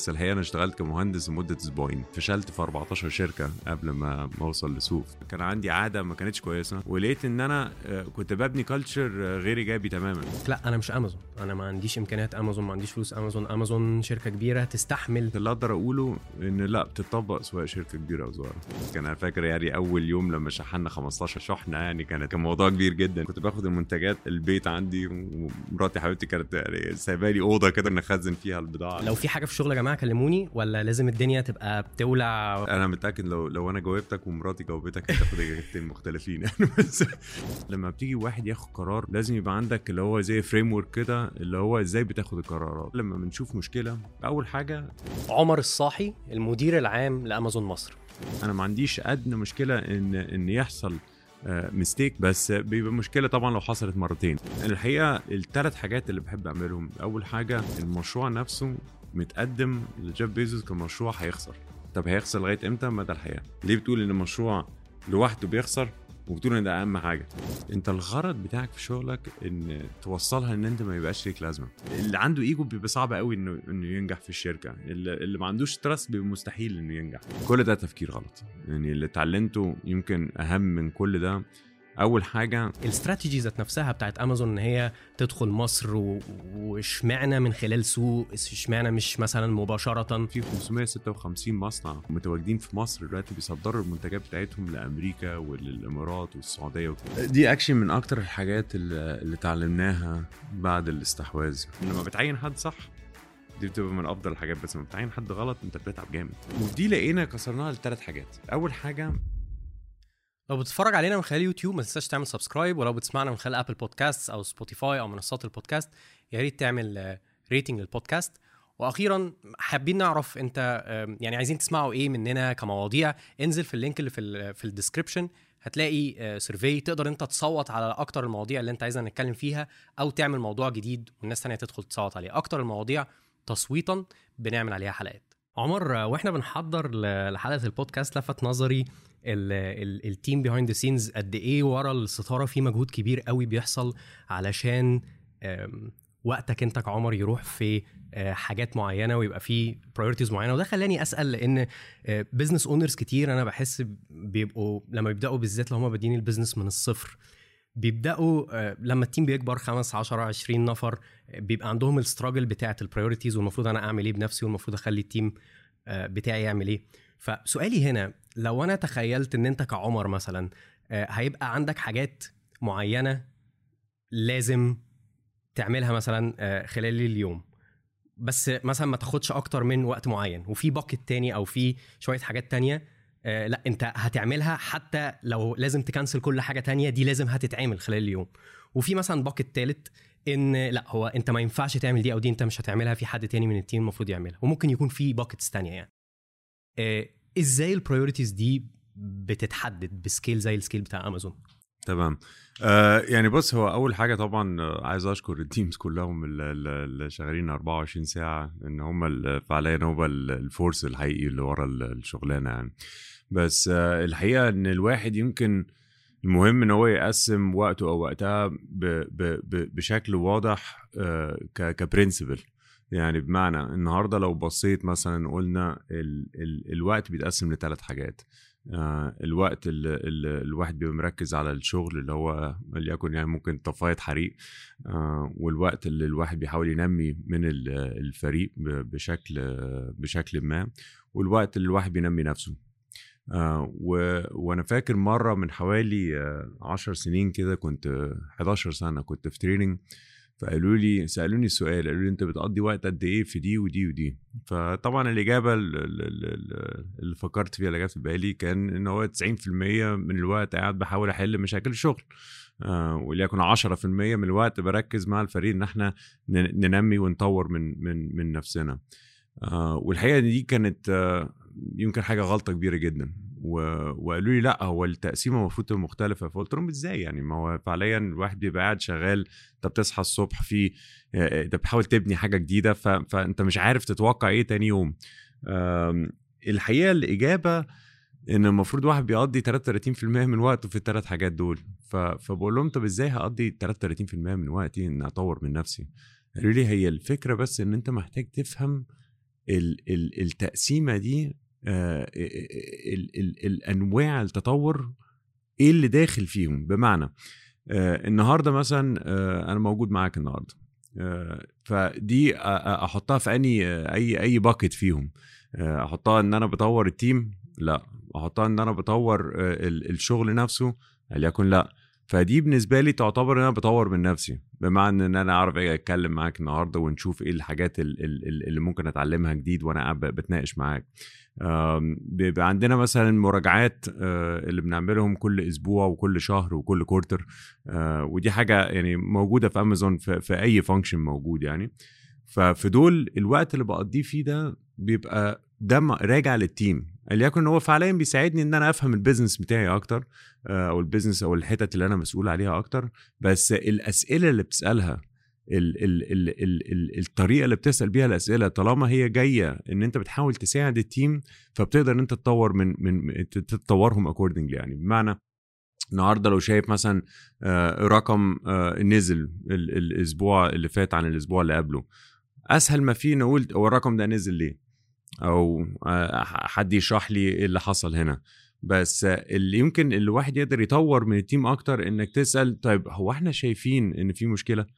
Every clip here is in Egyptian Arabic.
بس الحقيقه انا اشتغلت كمهندس لمده اسبوعين فشلت في 14 شركه قبل ما ما اوصل لسوق كان عندي عاده ما كانتش كويسه ولقيت ان انا آه، كنت ببني كلتشر غير ايجابي تماما لا انا مش امازون انا ما عنديش امكانيات امازون ما عنديش فلوس امازون امازون شركه كبيره تستحمل اللي اقدر اقوله ان لا بتطبق سواء شركه كبيره او صغيره كان انا فاكر يعني اول يوم لما شحنا 15 شحنه يعني كانت كان موضوع كبير جدا كنت باخد المنتجات البيت عندي ومراتي حبيبتي كانت يعني سايبه لي اوضه كده نخزن فيها البضاعه لو في حاجه في الشغل يا جماعه كلموني ولا لازم الدنيا تبقى بتولع انا متاكد لو لو انا جاوبتك ومراتي جاوبتك هتاخد اجابتين مختلفين يعني بس لما بتيجي واحد ياخد قرار لازم يبقى عندك اللي هو زي فريم ورك كده اللي هو ازاي بتاخد القرارات لما بنشوف مشكله اول حاجه عمر الصاحي المدير العام لامازون مصر انا ما عنديش ادنى مشكله ان ان يحصل ميستيك بس بيبقى مشكله طبعا لو حصلت مرتين الحقيقه الثلاث حاجات اللي بحب اعملهم اول حاجه المشروع نفسه متقدم لجيف بيزوس كمشروع هيخسر طب هيخسر لغايه امتى مدى الحياه ليه بتقول ان المشروع لوحده بيخسر وبتقول ان ده اهم حاجه انت الغرض بتاعك في شغلك ان توصلها ان انت ما يبقاش ليك لازمه اللي عنده ايجو بيبقى صعب قوي انه انه ينجح في الشركه اللي, اللي ما عندوش تراست بيبقى مستحيل انه ينجح كل ده تفكير غلط يعني اللي اتعلمته يمكن اهم من كل ده اول حاجه الاستراتيجي ذات نفسها بتاعت امازون ان هي تدخل مصر و- واشمعنى من خلال سوق اشمعنى مش مثلا مباشره في 556 مصنع متواجدين في مصر دلوقتي بيصدروا المنتجات بتاعتهم لامريكا وللامارات والسعوديه وكده. دي اكشن من اكتر الحاجات اللي اللي اتعلمناها بعد الاستحواذ لما بتعين حد صح دي بتبقى من افضل الحاجات بس لما بتعين حد غلط انت بتتعب جامد ودي لقينا كسرناها لثلاث حاجات اول حاجه لو بتتفرج علينا من خلال يوتيوب ما تنساش تعمل سبسكرايب ولو بتسمعنا من خلال ابل بودكاست او سبوتيفاي او منصات البودكاست يا ريت تعمل ريتنج للبودكاست واخيرا حابين نعرف انت آم، يعني عايزين تسمعوا ايه مننا كمواضيع انزل في اللينك اللي في ال في الديسكربشن هتلاقي سيرفي تقدر انت تصوت على اكتر المواضيع اللي انت عايزنا نتكلم فيها او تعمل موضوع جديد والناس تانية تدخل تصوت عليه اكتر المواضيع تصويتا بنعمل عليها حلقات عمر آه، واحنا بنحضر ل- لحلقه البودكاست لفت نظري التيم بيهايند ذا سينز قد ايه ورا الستاره في مجهود كبير قوي بيحصل علشان آم، وقتك انت كعمر يروح في آه، حاجات معينه ويبقى في برايورتيز معينه وده خلاني اسال لان بزنس اونرز كتير انا بحس بيبقوا لما بيبداوا بالذات لو هم بادئين البيزنس من الصفر بيبداوا آه، لما التيم بيكبر 5 10 20 نفر آه، بيبقى عندهم الستراجل بتاعه البرايورتيز والمفروض انا اعمل ايه بنفسي والمفروض اخلي التيم آه، بتاعي يعمل ايه فسؤالي هنا لو انا تخيلت ان انت كعمر مثلا آه، هيبقى عندك حاجات معينه لازم تعملها مثلا آه، خلال اليوم بس مثلا ما تاخدش اكتر من وقت معين وفي باكت تاني او في شويه حاجات تانية آه، لا انت هتعملها حتى لو لازم تكنسل كل حاجه تانية دي لازم هتتعمل خلال اليوم وفي مثلا باكت تالت ان لا هو انت ما ينفعش تعمل دي او دي انت مش هتعملها في حد تاني من التيم المفروض يعملها وممكن يكون في باكتس تانية يعني آه، ازاي البرايورتيز دي بتتحدد بسكيل زي السكيل بتاع امازون تمام آه يعني بص هو اول حاجه طبعا آه، عايز اشكر التيمز كلهم اللي- اللي اللي شغالين 24 ساعه ان هم ال- فعليا هم ال- الفورس الحقيقي اللي ورا ال- الشغلانه يعني بس آه الحقيقه ان الواحد يمكن المهم ان هو يقسم وقته او وقتها ب ب ب بشكل واضح آه كبرنسبل يعني بمعنى النهارده لو بصيت مثلا قلنا ال ال الوقت بيتقسم لثلاث حاجات آه الوقت اللي, اللي الواحد بيبقى مركز على الشغل اللي هو وليكن يعني ممكن طفايه حريق آه والوقت اللي الواحد بيحاول ينمي من ال- الفريق ب- بشكل بشكل ما والوقت اللي الواحد بينمي نفسه آه و... وانا فاكر مره من حوالي آه 10 سنين كده كنت آه، 11 سنه كنت في تريننج فقالوا لي سالوني السؤال قالوا لي انت بتقضي وقت قد ايه في دي ودي ودي فطبعا الاجابه ال- ال- ال- اللي فكرت فيها اللي جت في بالي كان ان هو 90% من الوقت قاعد بحاول احل مشاكل الشغل آه وليكن 10% من الوقت بركز مع الفريق ان احنا ن- ننمي ونطور من من من نفسنا آه والحقيقه دي كانت آه يمكن حاجه غلطه كبيره جدا و- وقالوا لي لا هو التقسيمه المفروض تبقى مختلفه فقلت لهم ازاي يعني ما هو فعليا الواحد بيبقى قاعد شغال انت بتصحى الصبح في آه، انت بتحاول تبني حاجه جديده ف... فانت مش عارف تتوقع ايه تاني يوم آم، الحقيقه الاجابه ان المفروض واحد بيقضي 33% من وقته في الثلاث حاجات دول ف... فبقول لهم طب ازاي هقضي 33% من وقتي ان اطور من نفسي قالوا لي هي الفكره بس ان انت محتاج تفهم ال- ال- التقسيمه دي آه، ال- ال- الانواع التطور ايه اللي داخل فيهم بمعنى آه، النهارده مثلا آه، انا موجود معاك النهارده آه، فدي أ- أ- احطها في اني آه، اي اي باكت فيهم آه، احطها ان انا بطور التيم لا احطها ان انا بطور آه، ال- الشغل نفسه وليكن لا فدي بالنسبه لي تعتبر ان انا بطور من نفسي بمعنى ان انا اعرف اجي اتكلم معاك النهارده ونشوف ايه الحاجات ال- ال- ال- اللي ممكن اتعلمها جديد وانا قاعد بتناقش معاك آم، بيبقى عندنا مثلا مراجعات آه، اللي بنعملهم كل اسبوع وكل شهر وكل كورتر آه، ودي حاجه يعني موجوده في امازون في, في اي فانكشن موجود يعني ففي دول الوقت اللي بقضيه فيه ده بيبقى ده م- راجع للتيم ليكن هو فعليا بيساعدني ان انا افهم البيزنس بتاعي اكتر آه، او البيزنس او الحتت اللي انا مسؤول عليها اكتر بس الاسئله اللي بتسالها ال ال ال ال ال الطريقه اللي بتسال بيها الاسئله طالما هي جايه ان انت بتحاول تساعد التيم فبتقدر ان انت تطور من من تطورهم اكوردنجلي يعني بمعنى النهارده لو شايف مثلا آه، رقم آه، نزل ال- الاسبوع اللي فات عن الاسبوع اللي قبله اسهل ما فيه نقول هو الرقم ده نزل ليه او آه، حد يشرح لي ايه اللي حصل هنا بس آه، اللي يمكن الواحد يقدر يطور من التيم اكتر انك تسال طيب هو احنا شايفين ان في مشكله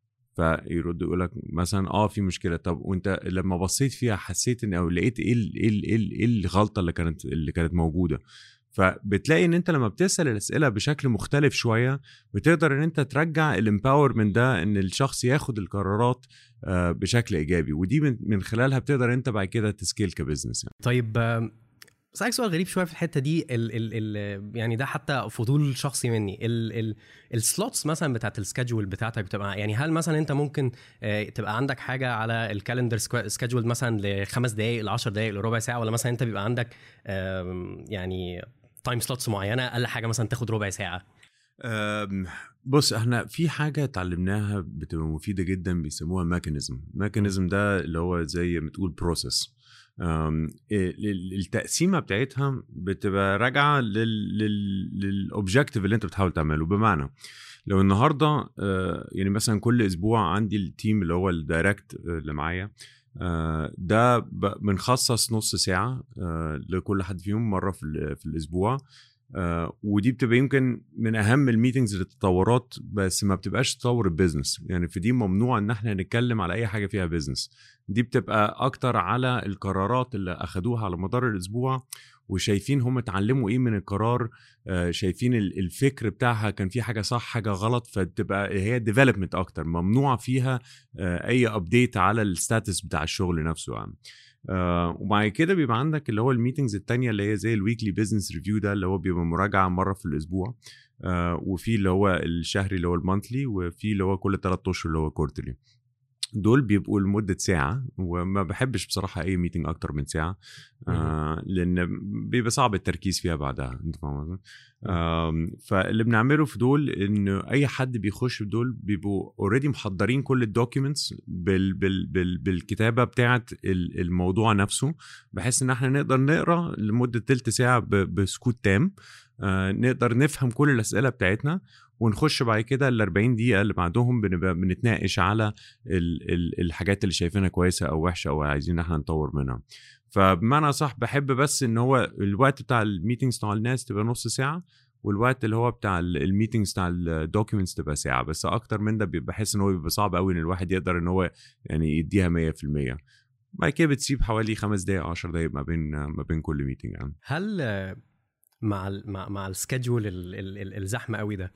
فيرد يقول لك مثلا اه في مشكله طب وانت لما بصيت فيها حسيت ان او لقيت ايه ال- ايه ال- ايه ال- ايه الغلطه اللي كانت اللي كانت موجوده فبتلاقي ان انت لما بتسال الاسئله بشكل مختلف شويه بتقدر ان انت ترجع الامباورمنت ده ان الشخص ياخد القرارات آه، بشكل ايجابي ودي من من خلالها بتقدر انت بعد كده تسكيل كبزنس يعني. طيب آم، اسالك سؤال غريب شويه في الحته دي ال ال ال يعني ده حتى فضول شخصي مني ال ال السلوتس مثلا بتاعت السكادجول بتاعتك بتبقى يعني هل مثلا انت ممكن آه، تبقى عندك حاجه على الكالندر سكادجول مثلا لخمس دقائق ل 10 دقائق لربع ساعه ولا مثلا انت بيبقى عندك آم، يعني تايم سلوتس معينه اقل حاجه مثلا تاخد ربع ساعه أم، بص احنا في حاجه اتعلمناها بتبقى مفيده جدا بيسموها ميكانيزم ميكانيزم ده اللي هو زي ما تقول بروسيس التقسيمه بتاعتها بتبقى راجعه للاوبجيكتيف اللي انت بتحاول تعمله بمعنى لو النهارده آه، يعني مثلا كل اسبوع عندي التيم اللي هو الدايركت اللي معايا آه، ده ب- بنخصص نص ساعه آه، لكل حد فيهم مره في ال- في الاسبوع آه، ودي بتبقى يمكن من اهم الميتنجز للتطورات بس ما بتبقاش تطور البيزنس يعني في دي ممنوع ان احنا نتكلم على اي حاجه فيها بيزنس دي بتبقى اكتر على القرارات اللي اخدوها على مدار الاسبوع وشايفين هم اتعلموا ايه من القرار آه، شايفين ال- الفكر بتاعها كان في حاجه صح حاجه غلط فتبقى هي ديفلوبمنت اكتر ممنوع فيها آه، اي ابديت على الستاتس بتاع الشغل نفسه يعني آه وبعد كده بيبقى عندك اللي هو الميتنجز التانية اللي هي زي الويكلي بزنس ريفيو ده اللي هو بيبقى مراجعة مرة في الأسبوع آه وفي اللي هو الشهري اللي هو المانثلي وفي اللي هو كل ثلاث أشهر اللي هو كورتلي دول بيبقوا لمدة ساعة وما بحبش بصراحة أي ميتنج أكتر من ساعة آه لأن بيبقى صعب التركيز فيها بعدها أنت فاهم قصدي؟ آم، فاللي بنعمله في دول ان اي حد بيخش في دول بيبقوا اوريدي محضرين كل الدوكيومنتس بال بال بال بالكتابه بتاعه ال- الموضوع نفسه بحيث ان احنا نقدر نقرا لمده تلت ساعه ب- بسكوت تام آه نقدر نفهم كل الاسئله بتاعتنا ونخش بعد كده ال 40 دقيقه اللي بعدهم بنبقى بنتناقش على ال ال الحاجات اللي شايفينها كويسه او وحشه او عايزين ان احنا نطور منها فبمعنى صح بحب بس ان هو الوقت بتاع الميتنجز بتاع الناس تبقى نص ساعه والوقت اللي هو بتاع الميتنجز بتاع الدوكيومنتس تبقى ساعه بس اكتر من ده بيبقى بحس ان هو بيبقى صعب قوي ان الواحد يقدر ان هو يعني يديها 100% بعد كده بتسيب حوالي خمس دقائق 10 دقائق ما بين ما بين كل ميتنج يعني هل آه، مع ال مع مع السكادجول ال- ال- ال- الزحمه قوي ده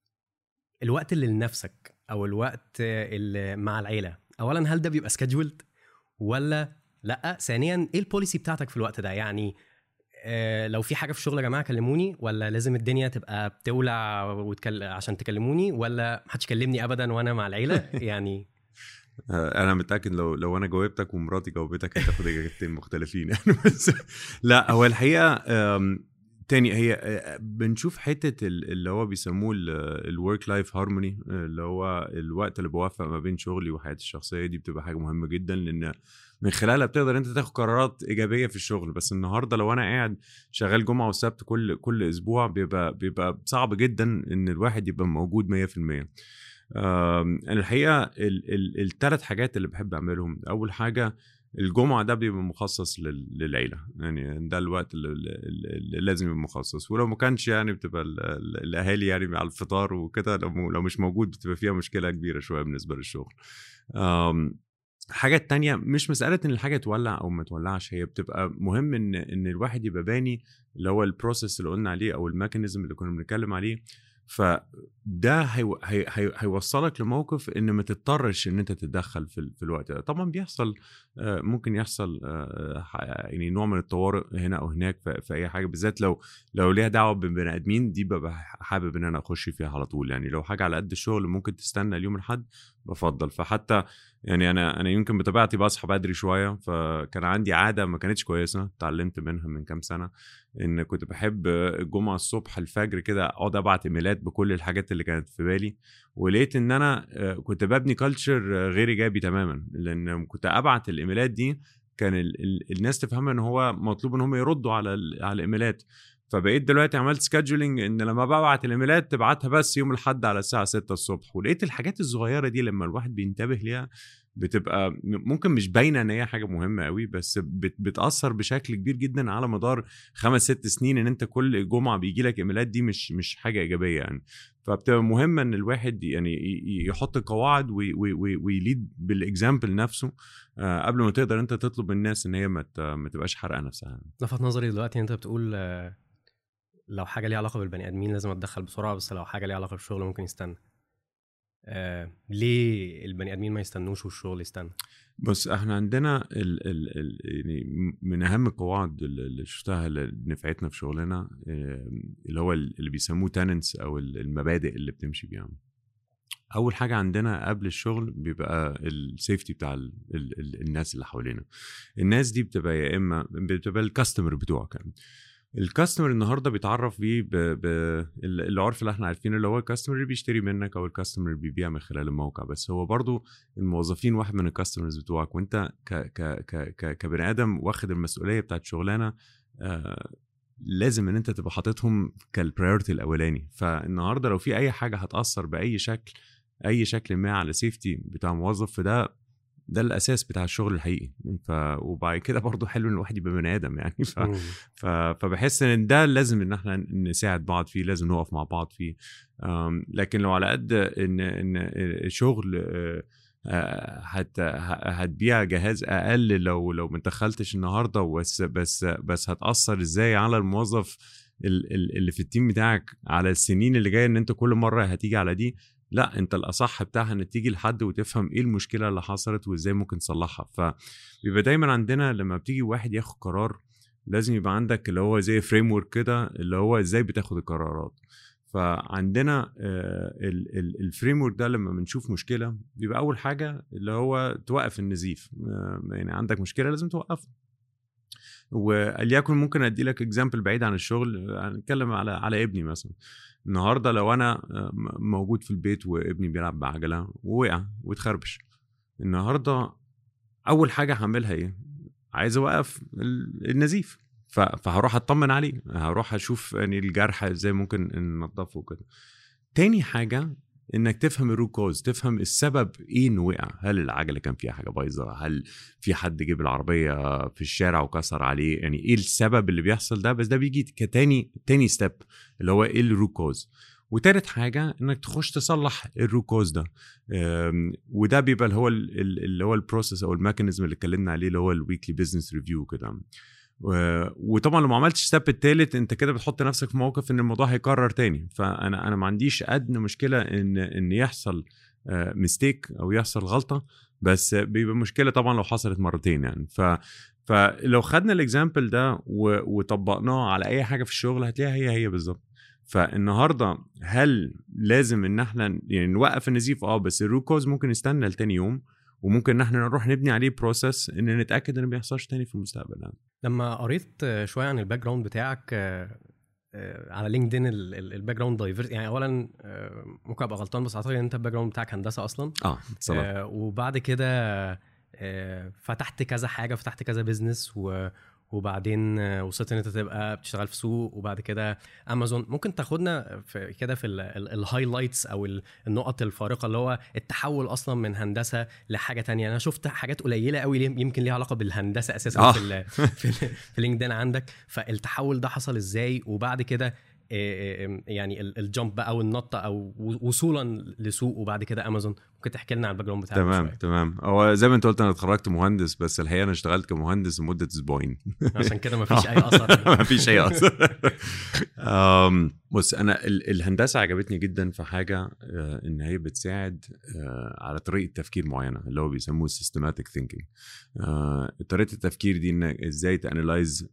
الوقت اللي لنفسك او الوقت آه، اللي مع العيله اولا هل ده بيبقى سكادجولد ولا لا ثانيا ايه البوليسي بتاعتك في الوقت ده يعني آه، لو في حاجه في الشغل يا جماعه كلموني ولا لازم الدنيا تبقى بتولع وتكل... عشان تكلموني ولا محدش يكلمني ابدا وانا مع العيله يعني آه، انا متاكد لو لو انا جاوبتك ومراتي جاوبتك هتاخد اجابتين مختلفين يعني بس لا هو الحقيقه آم، تاني هي آه، بنشوف حته ال- اللي هو بيسموه الورك لايف هارموني اللي هو الوقت اللي بوفق ما بين شغلي وحياتي الشخصيه دي بتبقى حاجه مهمه جدا لان من خلالها بتقدر انت تاخد قرارات ايجابيه في الشغل بس النهارده لو انا قاعد شغال جمعه وسبت كل كل اسبوع بيبقى بيبقى صعب جدا ان الواحد يبقى موجود 100% آم، انا الحقيقه الثلاث حاجات اللي بحب اعملهم اول حاجه الجمعه ده بيبقى مخصص لل- للعيله يعني ده الوقت اللي, اللي اللي لازم يبقى مخصص ولو ما كانش يعني بتبقى ال- ال- الاهالي يعني على الفطار وكده لو لو مش موجود بتبقى فيها مشكله كبيره شويه بالنسبه للشغل أم، الحاجة التانية مش مسألة إن الحاجة تولع أو ما تولعش هي بتبقى مهم إن إن الواحد يبقى باني اللي هو البروسيس اللي قلنا عليه أو الميكانيزم اللي كنا بنتكلم عليه فده هي هي هي هيوصلك لموقف ان ما تضطرش ان انت تتدخل في, ال- في الوقت ده طبعا بيحصل آه، ممكن يحصل آه، ح- يعني نوع من الطوارئ هنا او هناك في, في اي حاجه بالذات لو لو ليها دعوه ببني ادمين دي ببقى حابب ان انا اخش فيها على طول يعني لو حاجه على قد الشغل ممكن تستنى اليوم الاحد بفضل فحتى يعني انا انا يمكن بطبيعتي بصحى بدري شويه فكان عندي عاده ما كانتش كويسه اتعلمت منها من كام سنه ان كنت بحب الجمعه الصبح الفجر كده اقعد ابعت ايميلات بكل الحاجات اللي كانت في بالي ولقيت ان انا آه، كنت ببني كلتشر غير ايجابي تماما لان كنت ابعت الايميلات دي كان ال ال الناس تفهمها ان هو مطلوب ان هم يردوا على ال- على الايميلات فبقيت دلوقتي عملت سكادجولينج ان لما ببعت الايميلات تبعتها بس يوم الاحد على الساعه 6 الصبح ولقيت الحاجات الصغيره دي لما الواحد بينتبه ليها بتبقى م- ممكن مش باينه ان هي حاجه مهمه قوي بس بت بتاثر بشكل كبير جدا على مدار خمس ست سنين ان انت كل جمعه بيجي لك ايميلات دي مش مش حاجه ايجابيه يعني فبتبقى مهمه ان الواحد يعني ي- ي- يحط قواعد وي- وي- وي- ويليد بالاكزامبل نفسه آه، قبل ما تقدر انت تطلب من الناس ان هي ما ت- ما تبقاش حارقه نفسها لفت نظري دلوقتي ان انت بتقول آه، لو حاجه ليها علاقه بالبني ادمين لازم اتدخل بسرعه بس لو حاجه ليها علاقه بالشغل ممكن يستنى آه ليه البني ادمين ما يستنوش والشغل يستنى بص احنا عندنا ال ال ال يعني م- من اهم القواعد اللي اللي شفتها اللي نفعتنا في شغلنا آه، اللي هو اللي بيسموه تننس او ال- المبادئ اللي بتمشي بيها اول حاجه عندنا قبل الشغل بيبقى السيفتي بتاع ال ال ال الناس اللي حوالينا الناس دي بتبقى يا اما بتبقى الكاستمر بتوعك يعني. الكاستمر النهارده بيتعرف بيه ب... ب... ال- العرف اللي احنا عارفينه اللي هو الكاستمر اللي بيشتري منك او الكاستمر اللي بيبيع من خلال الموقع بس هو برضو الموظفين واحد من الكاستمرز بتوعك وانت ك... ك... ك... ك... كبني ادم واخد المسؤوليه بتاعت شغلانه آه لازم ان انت تبقى حاططهم كالبرايورتي الاولاني فالنهارده لو في اي حاجه هتاثر باي شكل اي شكل ما على سيفتي بتاع موظف فده ده الاساس بتاع الشغل الحقيقي ف وبعد كده برضه حلو ان الواحد يبقى بني ادم يعني ف... مم. ف... فبحس ان ده لازم ان احنا نساعد بعض فيه لازم نقف مع بعض فيه أم، لكن لو على قد ان ان شغل آه، آه، هت ه- هتبيع جهاز اقل لو لو ما دخلتش النهارده بس بس بس هتاثر ازاي على الموظف ال- ال- اللي في التيم بتاعك على السنين اللي جايه ان انت كل مره هتيجي على دي لا انت الاصح بتاعها ان تيجي لحد وتفهم ايه المشكله اللي حصلت وازاي ممكن تصلحها فبيبقى دايما عندنا لما بتيجي واحد ياخد قرار لازم يبقى عندك اللي هو زي فريم ورك كده اللي هو ازاي بتاخد القرارات فعندنا الفريم ورك ده لما بنشوف مشكله بيبقى اول حاجه اللي هو توقف النزيف آه، يعني عندك مشكله لازم توقفها وليكن ممكن ادي لك اكزامبل بعيد عن الشغل هنتكلم على على ابني مثلا النهارده لو انا آه، م- موجود في البيت وابني بيلعب بعجله ووقع واتخربش النهارده اول حاجه هعملها ايه عايز اوقف ال- النزيف ف- فهروح اطمن عليه هروح اشوف يعني الجرح ازاي ممكن ننضفه وكده تاني حاجه انك تفهم الروت كوز تفهم السبب ايه انه وقع هل العجله كان فيها حاجه بايظه هل في حد جيب العربيه في الشارع وكسر عليه يعني ايه السبب اللي بيحصل ده بس ده بيجي كتاني تاني ستيب اللي هو ايه الروت كوز وتالت حاجه انك تخش تصلح الروت كوز ده أم، وده بيبقى اللي هو ال- ال- اللي هو البروسيس او الميكانيزم اللي اتكلمنا عليه اللي هو الويكلي بزنس ريفيو كده و- وطبعا لو ما عملتش ستيب التالت انت كده بتحط نفسك في موقف ان الموضوع هيكرر تاني فانا انا ما عنديش ادنى مشكله ان ان يحصل ميستيك او يحصل غلطه بس بيبقى مشكله طبعا لو حصلت مرتين يعني ف فلو خدنا الاكزامبل ده و- وطبقناه على اي حاجه في الشغل هتلاقيها هي هي بالظبط فالنهارده هل لازم ان احنا يعني نوقف النزيف اه بس الروت كوز ممكن يستنى لتاني يوم وممكن ان احنا نروح نبني عليه بروسيس ان نتاكد ان ما بيحصلش تاني في المستقبل يعني. لما قريت آه، شويه عن الباك جراوند بتاعك آه، آه، على لينكدين الباك جراوند دايفرس يعني اولا آه، ممكن ابقى غلطان بس اعتقد ان انت الباك جراوند بتاعك هندسه اصلا اه اتصالات آه، وبعد كده آه، فتحت كذا حاجه فتحت كذا بيزنس و وبعدين آه، وصلت ان انت تبقى بتشتغل في سوق وبعد كده امازون ممكن تاخدنا في كده في الهايلايتس او ال- النقط الفارقه اللي هو التحول اصلا من هندسه لحاجه تانية انا شفت حاجات قليله قوي ليه- يمكن ليها علاقه بالهندسه اساسا آه. في ال في, ال في لينكدين عندك فالتحول ده حصل ازاي وبعد كده آه، آه، يعني ال- الجامب بقى او النطه او وصولا لسوق وبعد كده امازون ممكن تحكي لنا عن الباك جراوند بتاعك تمام شوية. تمام هو زي ما انت قلت انا اتخرجت مهندس بس الحقيقه انا اشتغلت كمهندس لمده اسبوعين عشان كده مفيش اي اثر ما فيش اي اثر أم، بص انا ال- الهندسه عجبتني جدا في حاجه آه، ان هي بتساعد آه، على طريقه تفكير معينه اللي هو بيسموه سيستماتيك ثينكينج طريقه التفكير دي انك ازاي تانلايز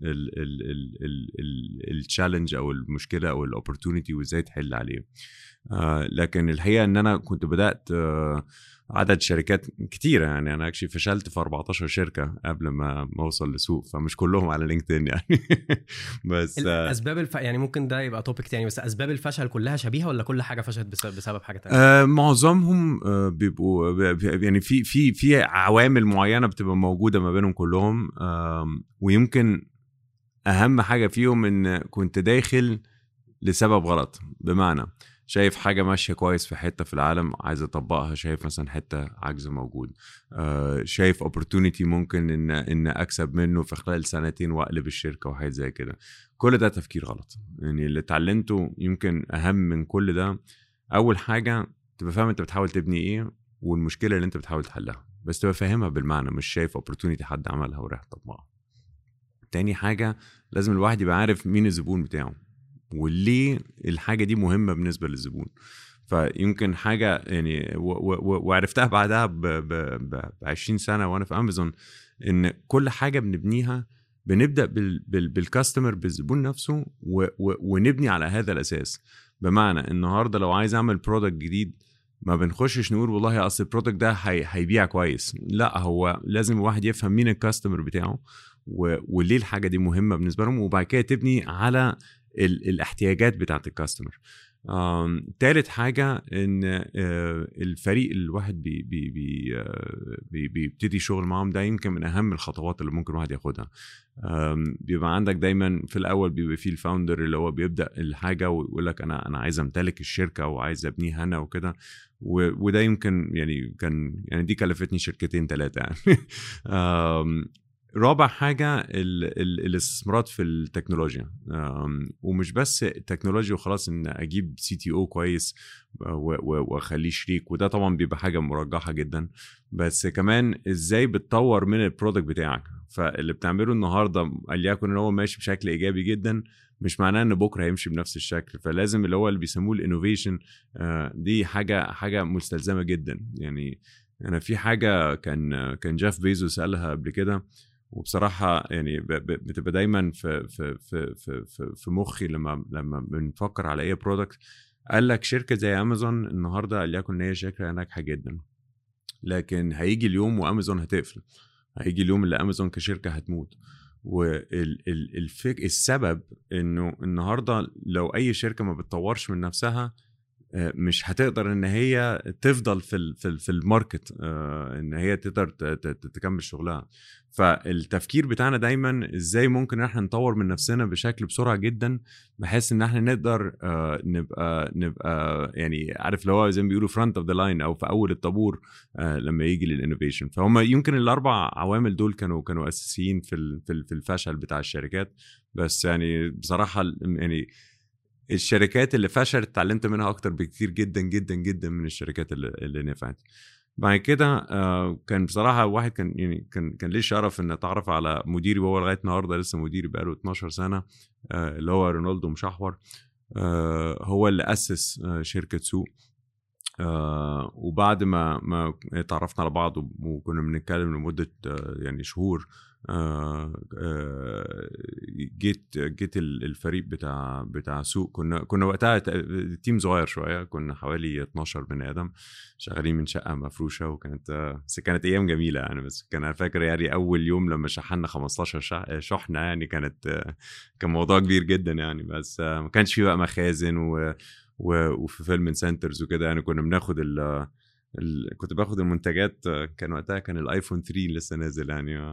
التشالنج او المشكله او الاوبورتونيتي وازاي تحل عليه آه، لكن الحقيقه ان انا كنت بدات آه، عدد شركات كتيره يعني انا اكشلي فشلت في 14 شركه قبل ما ما اوصل لسوق فمش كلهم على لينكدين يعني بس آه، اسباب الف... يعني ممكن ده يبقى توبيك تاني بس اسباب الفشل كلها شبيهه ولا كل حاجه فشلت بسبب, بسبب حاجه تانية آه معظمهم آه بيبقوا بي- يعني في في في عوامل معينه بتبقى موجوده ما بينهم كلهم آم، ويمكن اهم حاجه فيهم ان كنت داخل لسبب غلط بمعنى شايف حاجه ماشيه كويس في حته في العالم عايز اطبقها شايف مثلا حته عجز موجود آه شايف opportunity ممكن ان ان اكسب منه في خلال سنتين واقلب الشركه وحاجات زي كده كل ده تفكير غلط يعني اللي اتعلمته يمكن اهم من كل ده اول حاجه تبقى فاهم انت بتحاول تبني ايه والمشكله اللي انت بتحاول تحلها بس تبقى فاهمها بالمعنى مش شايف opportunity حد عملها ورايح طبقها تاني حاجه لازم الواحد يبقى عارف مين الزبون بتاعه وليه الحاجه دي مهمه بالنسبه للزبون فيمكن حاجه يعني و- و- و- وعرفتها بعدها ب ب- ب 20 سنه وانا في امازون ان كل حاجه بنبنيها بنبدا بال بال بالكاستمر بالزبون نفسه و و ونبني على هذا الاساس بمعنى النهارده لو عايز اعمل برودكت جديد ما بنخشش نقول والله اصل البرودكت ده هي هيبيع كويس لا هو لازم الواحد يفهم مين الكاستمر بتاعه و... وليه الحاجه دي مهمه بالنسبه لهم وبعد كده تبني على ال... الاحتياجات بتاعت الكاستمر آم، تالت حاجة إن آه، الفريق اللي الواحد بي بي بي آه، بي بيبتدي شغل معاهم ده يمكن من أهم الخطوات اللي ممكن الواحد ياخدها آم، بيبقى عندك دايما في الأول بيبقى فيه الفاوندر اللي هو بيبدأ الحاجة ويقول لك أنا أنا عايز أمتلك الشركة وعايز أبنيها أنا وكده و- وده يمكن يعني كان يعني دي كلفتني شركتين ثلاثة يعني آم، رابع حاجة ال ال الاستثمارات في التكنولوجيا أم، ومش بس التكنولوجيا وخلاص ان اجيب سي تي او كويس و- و- واخليه شريك وده طبعا بيبقى حاجة مرجحة جدا بس كمان ازاي بتطور من البرودكت بتاعك فاللي بتعمله النهارده وليكن ان هو ماشي بشكل ايجابي جدا مش معناه ان بكره هيمشي بنفس الشكل فلازم اللي هو اللي بيسموه الانوفيشن دي حاجه حاجه مستلزمه جدا يعني انا في حاجه كان كان جيف بيزوس قالها قبل كده وبصراحه يعني ب- ب- بتبقى دايما في في في في في, في مخي لما لما بنفكر على اي برودكت قال لك شركه زي امازون النهارده ليكن ان هي شركه ناجحه جدا لكن هيجي اليوم وامازون هتقفل هيجي اليوم اللي امازون كشركه هتموت والفك السبب انه النهارده لو اي شركه ما بتطورش من نفسها آه، مش هتقدر ان هي تفضل في ال- في ال- في الماركت آه، ان هي تقدر ت- ت- ت- تكمل شغلها فالتفكير بتاعنا دايما ازاي ممكن احنا نطور من نفسنا بشكل بسرعه جدا بحيث ان احنا نقدر آه، نبقى نبقى يعني عارف اللي هو زي ما بيقولوا فرونت اوف ذا لاين او في اول الطابور آه، لما يجي للانوفيشن فهم يمكن الاربع عوامل دول كانوا كانوا اساسيين في ال- في ال- في الفشل بتاع الشركات بس يعني بصراحه ال- يعني الشركات اللي فشلت اتعلمت منها اكتر بكتير جدا جدا جدا من الشركات اللي, اللي نفعت بعد كده آه، كان بصراحه واحد كان يعني كان كان ليه شرف ان اتعرف على مديري وهو لغايه النهارده لسه مديري بقاله 12 سنه آه، اللي هو رونالدو مشحور آه، هو اللي اسس آه، شركه سوق آه وبعد ما ما اتعرفنا على بعض وكنا بنتكلم لمده آه يعني شهور آه آه جيت جيت ال- الفريق بتاع بتاع سوق كنا كنا وقتها ت- تيم صغير شويه كنا حوالي 12 بني ادم شغالين من شقه مفروشه وكانت آه، بس كانت ايام جميله يعني بس كان انا فاكر يعني اول يوم لما شحنا 15 شح- شحنه يعني كانت آه، كان موضوع كبير جدا يعني بس آه، ما كانش في بقى مخازن و و- وفي فيلم سنترز وكده يعني كنا بناخد ال ال- كنت باخد المنتجات آه، كان وقتها كان الايفون 3 لسه نازل يعني آه،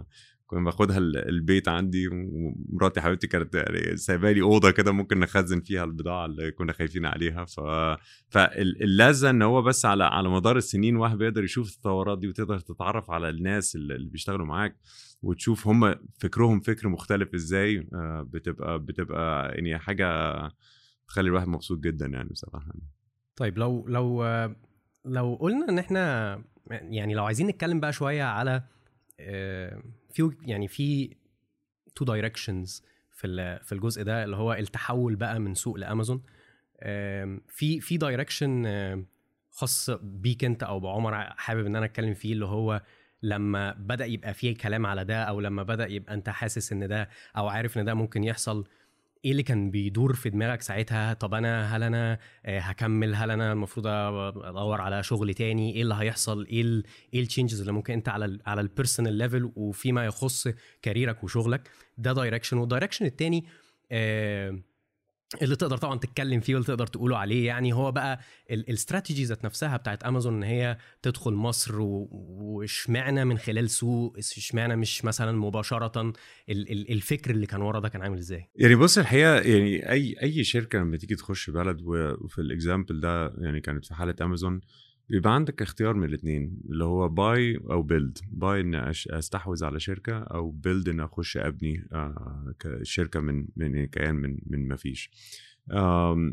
كنا باخدها ال- البيت عندي ومراتي حبيبتي كانت يعني سايبه لي اوضه كده ممكن نخزن فيها البضاعه اللي كنا خايفين عليها ف فاللذه ان هو بس على على مدار السنين واحد بيقدر يشوف التطورات دي وتقدر تتعرف على الناس اللي اللي بيشتغلوا معاك وتشوف هم فكرهم فكر مختلف ازاي آه، بتبقى بتبقى يعني حاجه تخلي الواحد مبسوط جدا يعني بصراحه طيب لو لو لو قلنا ان احنا يعني لو عايزين نتكلم بقى شويه على آه، في يعني في تو دايركشنز في ال- في الجزء ده اللي هو التحول بقى من سوق لامازون آم، في في دايركشن خاص بيك انت او بعمر حابب ان انا اتكلم فيه اللي هو لما بدا يبقى فيه كلام على ده او لما بدا يبقى انت حاسس ان ده او عارف ان ده ممكن يحصل ايه اللي كان بيدور في دماغك ساعتها طب انا هل انا آه، هكمل هل انا المفروض ادور على شغل تاني ايه اللي هيحصل ايه ال ايه التشينجز اللي ممكن انت على ال على البيرسونال ليفل وفيما يخص كاريرك وشغلك ده دايركشن والدايركشن التاني آه، اللي تقدر طبعا تتكلم فيه واللي تقدر تقوله عليه يعني هو بقى الاستراتيجي ذات نفسها بتاعت امازون ان هي تدخل مصر و- واشمعنى من خلال سوق اشمعنى مش مثلا مباشره ال- ال- الفكر اللي كان ورا ده كان عامل ازاي يعني بص الحقيقه يعني اي اي شركه لما تيجي تخش بلد و- وفي الاكزامبل ده يعني كانت في حاله امازون بيبقى عندك اختيار من الاثنين اللي هو باي او بيلد باي ان أش- استحوذ على شركه او بيلد ان اخش ابني آه، كشركه من من كيان من من ما فيش آم،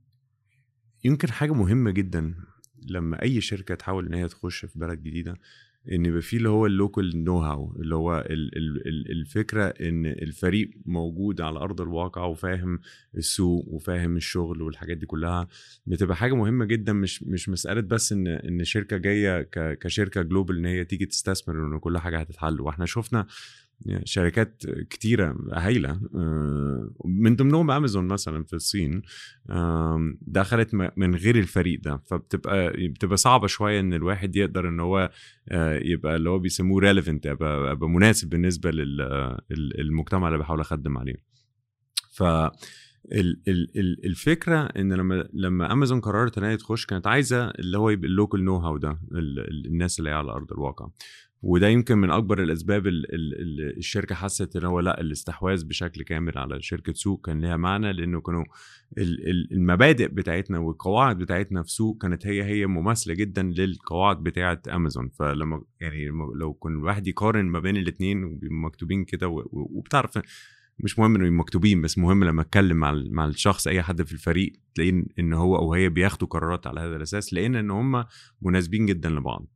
يمكن حاجه مهمه جدا لما اي شركه تحاول ان هي تخش في بلد جديده ان يبقى فيه اللي هو اللوكال نو هاو اللي هو ال- ال- ال- الفكره ان الفريق موجود على ارض الواقع وفاهم السوق وفاهم الشغل والحاجات دي كلها بتبقى حاجه مهمه جدا مش مش مساله بس ان ان شركه جايه ك- كشركه جلوبال ان هي تيجي تستثمر وان كل حاجه هتتحل واحنا شفنا شركات كتيرة هايلة آه، من ضمنهم أمازون مثلا في الصين آم، دخلت م- من غير الفريق ده فبتبقى بتبقى صعبة شوية إن الواحد يقدر إن هو آه، يبقى اللي هو بيسموه ريليفنت يبقى, يبقى مناسب بالنسبة للمجتمع اللي بحاول أخدم عليه ف ال- ال- ال- الفكره ان لما لما امازون قررت ان هي تخش كانت عايزه اللي هو يبقى اللوكال نو هاو ده ال- ال- الناس اللي هي على ارض الواقع وده يمكن من اكبر الاسباب اللي الشركه حست ان هو لا الاستحواذ بشكل كامل على شركه سوق كان ليها معنى لانه كانوا ال- ال- المبادئ بتاعتنا والقواعد بتاعتنا في سوق كانت هي هي مماثله جدا للقواعد بتاعه امازون فلما يعني لو كان الواحد يقارن ما بين الاثنين مكتوبين كده و- و- وبتعرف مش مهم انه مكتوبين بس مهم لما اتكلم مع ال- مع الشخص اي حد في الفريق تلاقيه ان هو او هي بياخدوا قرارات على هذا الاساس لان ان هم مناسبين جدا لبعض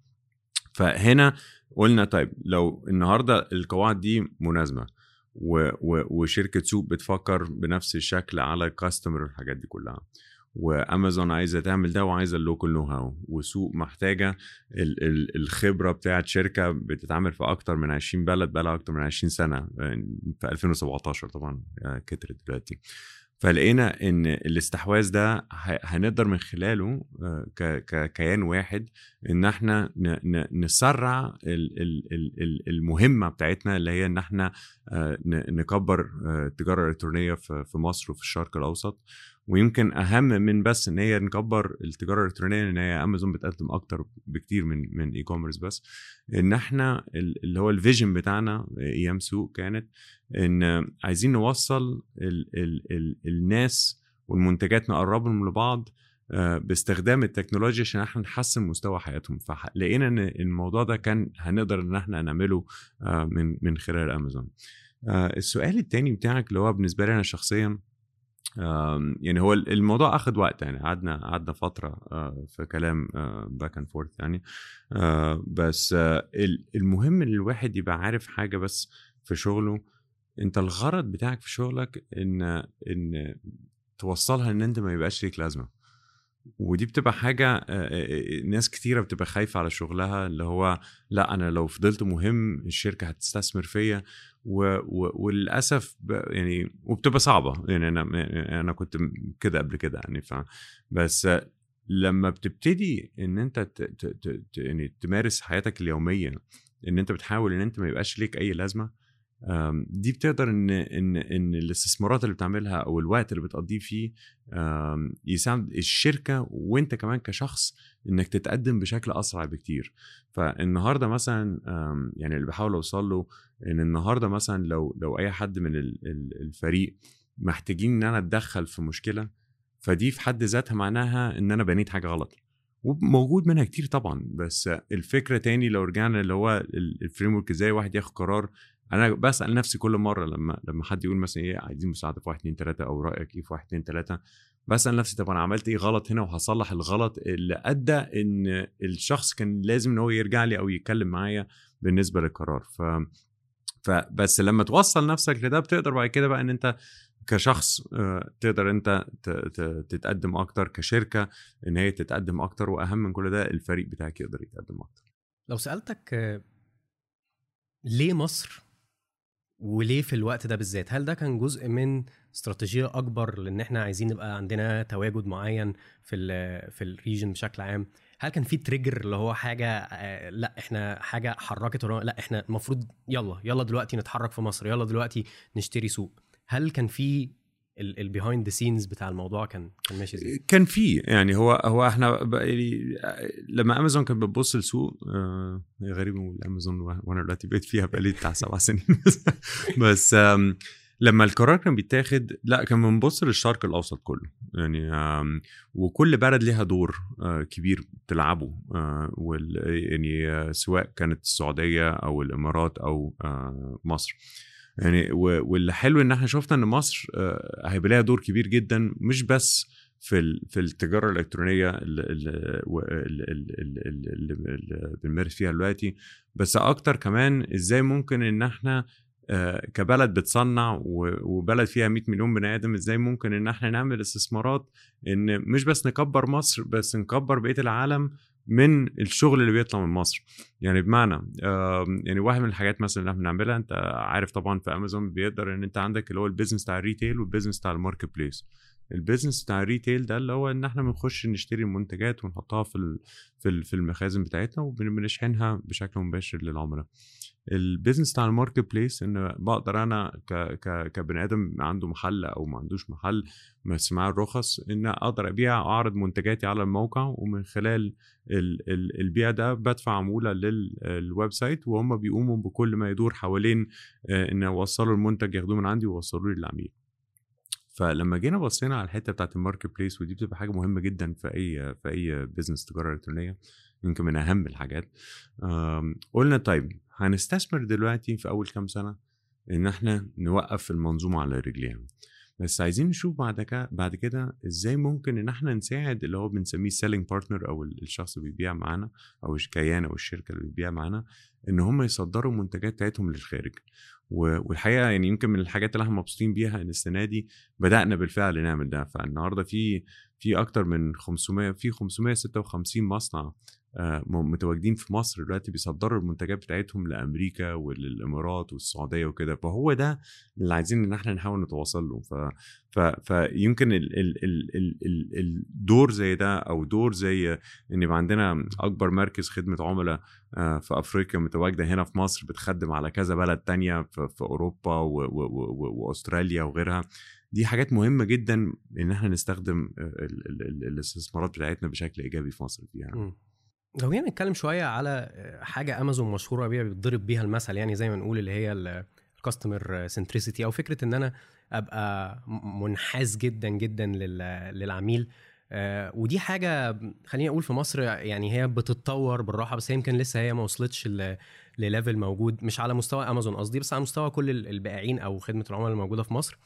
فهنا قلنا طيب لو النهارده القواعد دي مناسبه و و وشركه سوق بتفكر بنفس الشكل على الكاستمر والحاجات دي كلها وامازون عايزه تعمل ده وعايزه اللوكال نو هاو وسوق محتاجه ال ال الخبره بتاعت شركه بتتعامل في اكتر من 20 بلد بقى اكتر من 20 سنه يعني في 2017 طبعا آه، كترت دلوقتي فلقينا ان الاستحواذ ده ه- هنقدر من خلاله آه، ك- ككيان واحد ان احنا ن- ن- نسرع ال- ال- ال- ال- المهمه بتاعتنا اللي هي ان احنا آه، ن- نكبر آه، التجاره الالكترونيه في في مصر وفي الشرق الاوسط ويمكن اهم من بس ان هي نكبر التجاره الالكترونيه ان هي امازون بتقدم اكتر بكتير من من اي كوميرس بس ان احنا ال- اللي هو الفيجن بتاعنا ايام سوق كانت ان عايزين نوصل ال ال ال الناس والمنتجات نقربهم لبعض آه، باستخدام التكنولوجيا عشان احنا نحسن مستوى حياتهم فلقينا ان الموضوع ده كان هنقدر ان احنا نعمله آه، من من خلال امازون آه، السؤال التاني بتاعك اللي هو بالنسبه لي انا شخصيا آم، يعني هو الموضوع اخد وقت يعني قعدنا قعدنا فتره آه، في كلام باك اند فورث يعني آه، بس آه، ال- المهم ان الواحد يبقى عارف حاجه بس في شغله انت الغرض بتاعك في شغلك ان ان توصلها ان انت ما يبقاش ليك لازمه ودي بتبقى حاجة آه، آه، ناس كتيرة بتبقى خايفة على شغلها اللي هو لا أنا لو فضلت مهم الشركة هتستثمر فيا و... و... وللأسف ب... يعني وبتبقى صعبة يعني أنا يعني أنا كنت كده قبل كده يعني ف بس آه، لما بتبتدي إن أنت ت... ت... ت... ت... يعني تمارس حياتك اليومية إن أنت بتحاول إن أنت ما يبقاش ليك أي لازمة آم، دي بتقدر ان ان ان الاستثمارات اللي بتعملها او الوقت اللي بتقضيه فيه آم، يساعد الشركه وانت كمان كشخص انك تتقدم بشكل اسرع بكتير فالنهارده مثلا آم، يعني اللي بحاول اوصل له ان النهارده مثلا لو لو اي حد من ال- ال- الفريق محتاجين ان انا اتدخل في مشكله فدي في حد ذاتها معناها ان انا بنيت حاجه غلط وموجود منها كتير طبعا بس الفكره تاني لو رجعنا اللي هو الفريم ورك ازاي واحد ياخد قرار انا بسال نفسي كل مره لما لما حد يقول مثلا ايه عايزين مساعده في 1 2 3 او رايك ايه في 1 2 3 بسال نفسي طب انا عملت ايه غلط هنا وهصلح الغلط اللي ادى ان الشخص كان لازم ان هو يرجع لي او يتكلم معايا بالنسبه للقرار ف فبس لما توصل نفسك لده بتقدر بعد كده بقى ان انت كشخص آه، تقدر انت ت- ت- تتقدم اكتر كشركه ان هي تتقدم اكتر واهم من كل ده الفريق بتاعك يقدر يتقدم اكتر لو سالتك آه، ليه مصر وليه في الوقت ده بالذات هل ده كان جزء من استراتيجيه اكبر لان احنا عايزين نبقى عندنا تواجد معين في ال في الريجن بشكل عام هل كان في تريجر اللي هو حاجه آه، لا احنا حاجه حركت ورانا لا احنا المفروض يلا يلا دلوقتي نتحرك في مصر يلا دلوقتي نشتري سوق هل كان في البيهايند ذا سينز بتاع الموضوع كان كان ماشي ازاي كان في يعني هو هو احنا بقى- يعني لما امازون كانت بتبص لسوق آه هي غريب نقول امازون وأ- وانا دلوقتي بقيت فيها بقالي بتاع سبع سنين بس آم، لما القرار كان بيتاخد لا كان بنبص للشرق الاوسط كله يعني آم، وكل بلد ليها دور آه، كبير بتلعبه آه، وال يعني آه، سواء كانت السعوديه او الامارات او آه، مصر يعني و- واللي حلو ان احنا شفنا ان مصر آه، هيبقى لها دور كبير جدا مش بس في ال- في التجاره الالكترونيه اللي, اللي, اللي, اللي, اللي بنمارس فيها دلوقتي بس اكتر كمان ازاي ممكن ان احنا آه، كبلد بتصنع و- وبلد فيها 100 مليون بني ادم ازاي ممكن ان احنا نعمل استثمارات ان مش بس نكبر مصر بس نكبر بقيه العالم من الشغل اللي بيطلع من مصر يعني بمعنى آم، يعني واحد من الحاجات مثلا اللي احنا بنعملها انت عارف طبعا في امازون بيقدر ان انت عندك اللي هو البيزنس بتاع الريتيل والبيزنس بتاع الماركت بليس البيزنس بتاع الريتيل ده اللي هو ان احنا بنخش نشتري المنتجات ونحطها في ال- في ال- في المخازن بتاعتنا وبنشحنها بشكل مباشر للعملاء البيزنس بتاع الماركت بليس ان بقدر انا ك ك كبني ادم عنده محل او ما عندوش محل بس معاه الرخص ان اقدر ابيع واعرض منتجاتي على الموقع ومن خلال ال ال البيع ده بدفع عموله للويب سايت وهم بيقوموا بكل ما يدور حوالين آه، ان يوصلوا المنتج ياخدوه من عندي ويوصلوه للعميل فلما جينا بصينا على الحته بتاعت الماركت بليس ودي بتبقى حاجه مهمه جدا في اي في اي بزنس تجاره الكترونيه يمكن من اهم الحاجات آم، قلنا طيب هنستثمر دلوقتي في اول كام سنه ان احنا نوقف المنظومه على رجليها بس عايزين نشوف بعد كده بعد كده ازاي ممكن ان احنا نساعد اللي هو بنسميه سيلينج بارتنر او ال- الشخص اللي بيبيع معانا او الكيان او الشركه اللي بتبيع معانا ان هم يصدروا المنتجات بتاعتهم للخارج و- والحقيقه يعني يمكن من الحاجات اللي احنا مبسوطين بيها ان السنه دي بدانا بالفعل نعمل ده فالنهارده في في اكتر من 500 في 556 مصنع آه، م- متواجدين في مصر دلوقتي بيصدروا المنتجات بتاعتهم لامريكا وللامارات والسعوديه وكده فهو ده اللي عايزين ان احنا نحاول نتواصل له ف ف فيمكن ال ال ال ال ال الدور زي ده او دور زي ان يبقى عندنا اكبر مركز خدمه عملاء آه، في افريقيا متواجده هنا في مصر بتخدم على كذا بلد تانية في, في اوروبا و- و- و- واستراليا وغيرها دي حاجات مهمه جدا ان احنا نستخدم آه، ال- ال- ال- الاستثمارات بتاعتنا بشكل ايجابي في مصر فيها مم. لو جينا نتكلم شويه على حاجه امازون مشهوره بيها بيتضرب بيها المثل يعني زي ما نقول اللي هي الكاستمر سنتريسيتي او فكره ان انا ابقى م- منحاز جدا جدا لل- للعميل آه، ودي حاجه خليني اقول في مصر يعني هي بتتطور بالراحه بس هي يمكن لسه هي ما وصلتش ل- لليفل موجود مش على مستوى امازون قصدي بس على مستوى كل ال- البائعين او خدمه العملاء الموجوده في مصر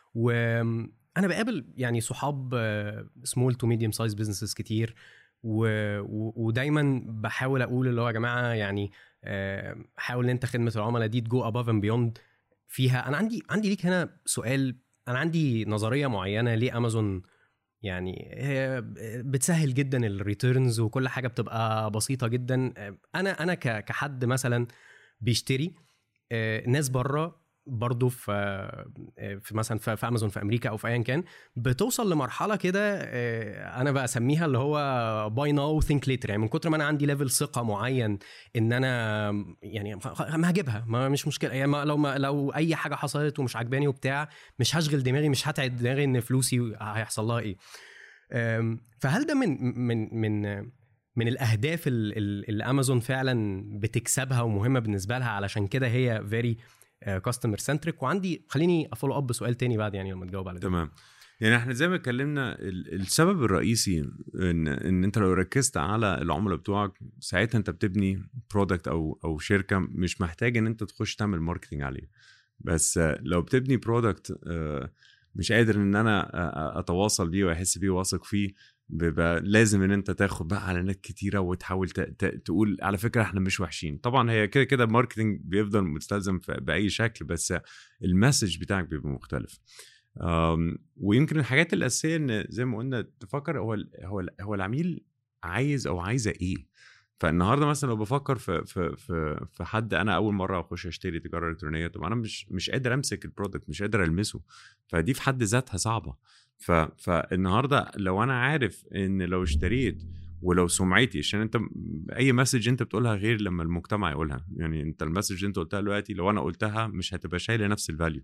وانا بقابل يعني صحاب سمول تو ميديوم سايز بزنسز كتير و... و... ودايما بحاول اقول اللي هو يا جماعه يعني آه، حاول ان انت خدمه العملاء دي تجو اباف اند بيوند فيها انا عندي عندي ليك هنا سؤال انا عندي نظريه معينه ليه امازون يعني هي بتسهل جدا الريتيرنز وكل حاجه بتبقى بسيطه جدا آه، انا انا ك- كحد مثلا بيشتري آه، ناس بره برضه في آه، في مثلا في في امازون في امريكا او في ايا كان بتوصل لمرحله كده آه، انا بسميها اللي هو باي ناو ثينك ليتر يعني من كتر ما انا عندي ليفل ثقه معين ان انا يعني خ- ما هجيبها ما مش مشكله يعني ما لو ما لو اي حاجه حصلت ومش عجباني وبتاع مش هشغل دماغي مش هتعب دماغي ان فلوسي هيحصل لها ايه أم، فهل ده من من من من الاهداف ال- ال- اللي امازون فعلا بتكسبها ومهمه بالنسبه لها علشان كده هي فيري كاستمر سنتريك وعندي خليني افولو اب بسؤال تاني بعد يعني لما تجاوب على ده تمام يعني احنا زي ما اتكلمنا ال- السبب الرئيسي ان ان انت لو ركزت على العملاء بتوعك ساعتها انت بتبني برودكت او او شركه مش محتاج ان انت تخش تعمل ماركتنج عليه بس آه، لو بتبني برودكت مش قادر ان انا آه، اتواصل بيه واحس بيه واثق فيه بيبقى لازم ان انت تاخد بقى اعلانات كتيره وتحاول ت- ت- تقول على فكره احنا مش وحشين طبعا هي كده كده الماركتنج بيفضل مستلزم في- باي شكل بس المسج بتاعك بيبقى مختلف أم، ويمكن الحاجات الاساسيه ان زي ما قلنا تفكر هو ال- هو ال- هو العميل عايز او عايزه ايه فالنهارده مثلا لو بفكر في في في في حد انا اول مره اخش اشتري تجاره الكترونيه طب انا مش مش قادر امسك البرودكت مش قادر المسه فدي في حد ذاتها صعبه ف فالنهارده لو انا عارف ان لو اشتريت ولو سمعتي عشان انت اي مسج انت بتقولها غير لما المجتمع يقولها يعني انت المسج اللي انت قلتها دلوقتي لو انا قلتها مش هتبقى شايله نفس الفاليو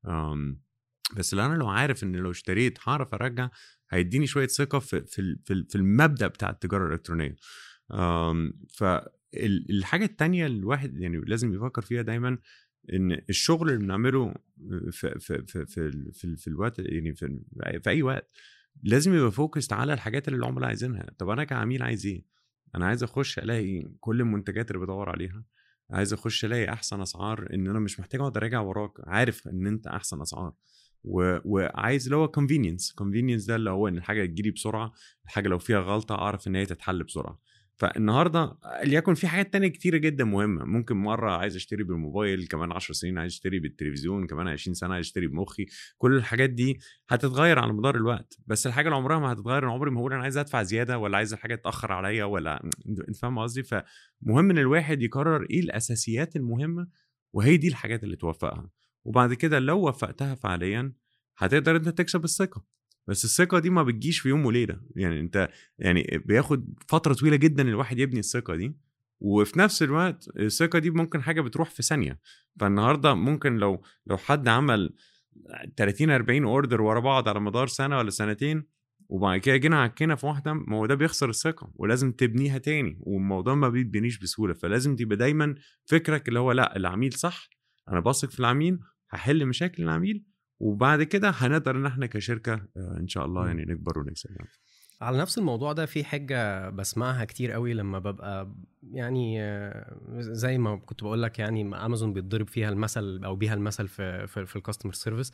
بس لو انا لو عارف ان لو اشتريت هعرف ارجع هيديني شويه ثقه في في ال- في ال- في المبدا بتاع التجاره الالكترونيه أم، فالحاجه التانية اللي الواحد يعني لازم يفكر فيها دايما ان الشغل اللي بنعمله في في في في, في, في الوقت يعني في, في اي وقت لازم يبقى فوكست على الحاجات اللي العملاء عايزينها طب انا كعميل عايز ايه انا عايز اخش الاقي كل المنتجات اللي بدور عليها عايز اخش الاقي احسن اسعار ان انا مش محتاج اقعد اراجع وراك عارف ان انت احسن اسعار و... وعايز اللي هو convenience convenience ده اللي هو ان الحاجه تجيلي بسرعه الحاجه لو فيها غلطه اعرف ان هي تتحل بسرعه فالنهارده ليكن في حاجات تانية كتيرة جدا مهمة ممكن مرة عايز اشتري بالموبايل كمان 10 سنين عايز اشتري بالتلفزيون كمان 20 سنة عايز اشتري بمخي كل الحاجات دي هتتغير على مدار الوقت بس الحاجة اللي عمرها ما هتتغير انا عمري ما هقول انا عايز ادفع زيادة ولا عايز الحاجة تتأخر عليا ولا انت فاهم قصدي فمهم ان الواحد يقرر ايه الاساسيات المهمة وهي دي الحاجات اللي توفقها وبعد كده لو وفقتها فعليا هتقدر انت تكسب الثقة بس الثقة دي ما بتجيش في يوم وليلة يعني انت يعني بياخد فترة طويلة جدا الواحد يبني الثقة دي وفي نفس الوقت الثقة دي ممكن حاجة بتروح في ثانية فالنهاردة ممكن لو لو حد عمل 30 40 اوردر ورا بعض على مدار سنة ولا سنتين وبعد كده جينا عكينا في واحدة ما هو ده بيخسر الثقة ولازم تبنيها تاني والموضوع ما بيتبنيش بسهولة فلازم تبقى دايما فكرك اللي هو لا العميل صح انا بثق في العميل هحل مشاكل العميل وبعد كده هنقدر ان احنا كشركه آه، ان شاء الله مم. يعني نكبر ونكسب يعني. على نفس الموضوع ده في حجة بسمعها كتير قوي لما ببقى يعني آه، زي ما كنت بقول لك يعني ما امازون بيتضرب فيها المثل او بيها المثل في في, في الكاستمر سيرفيس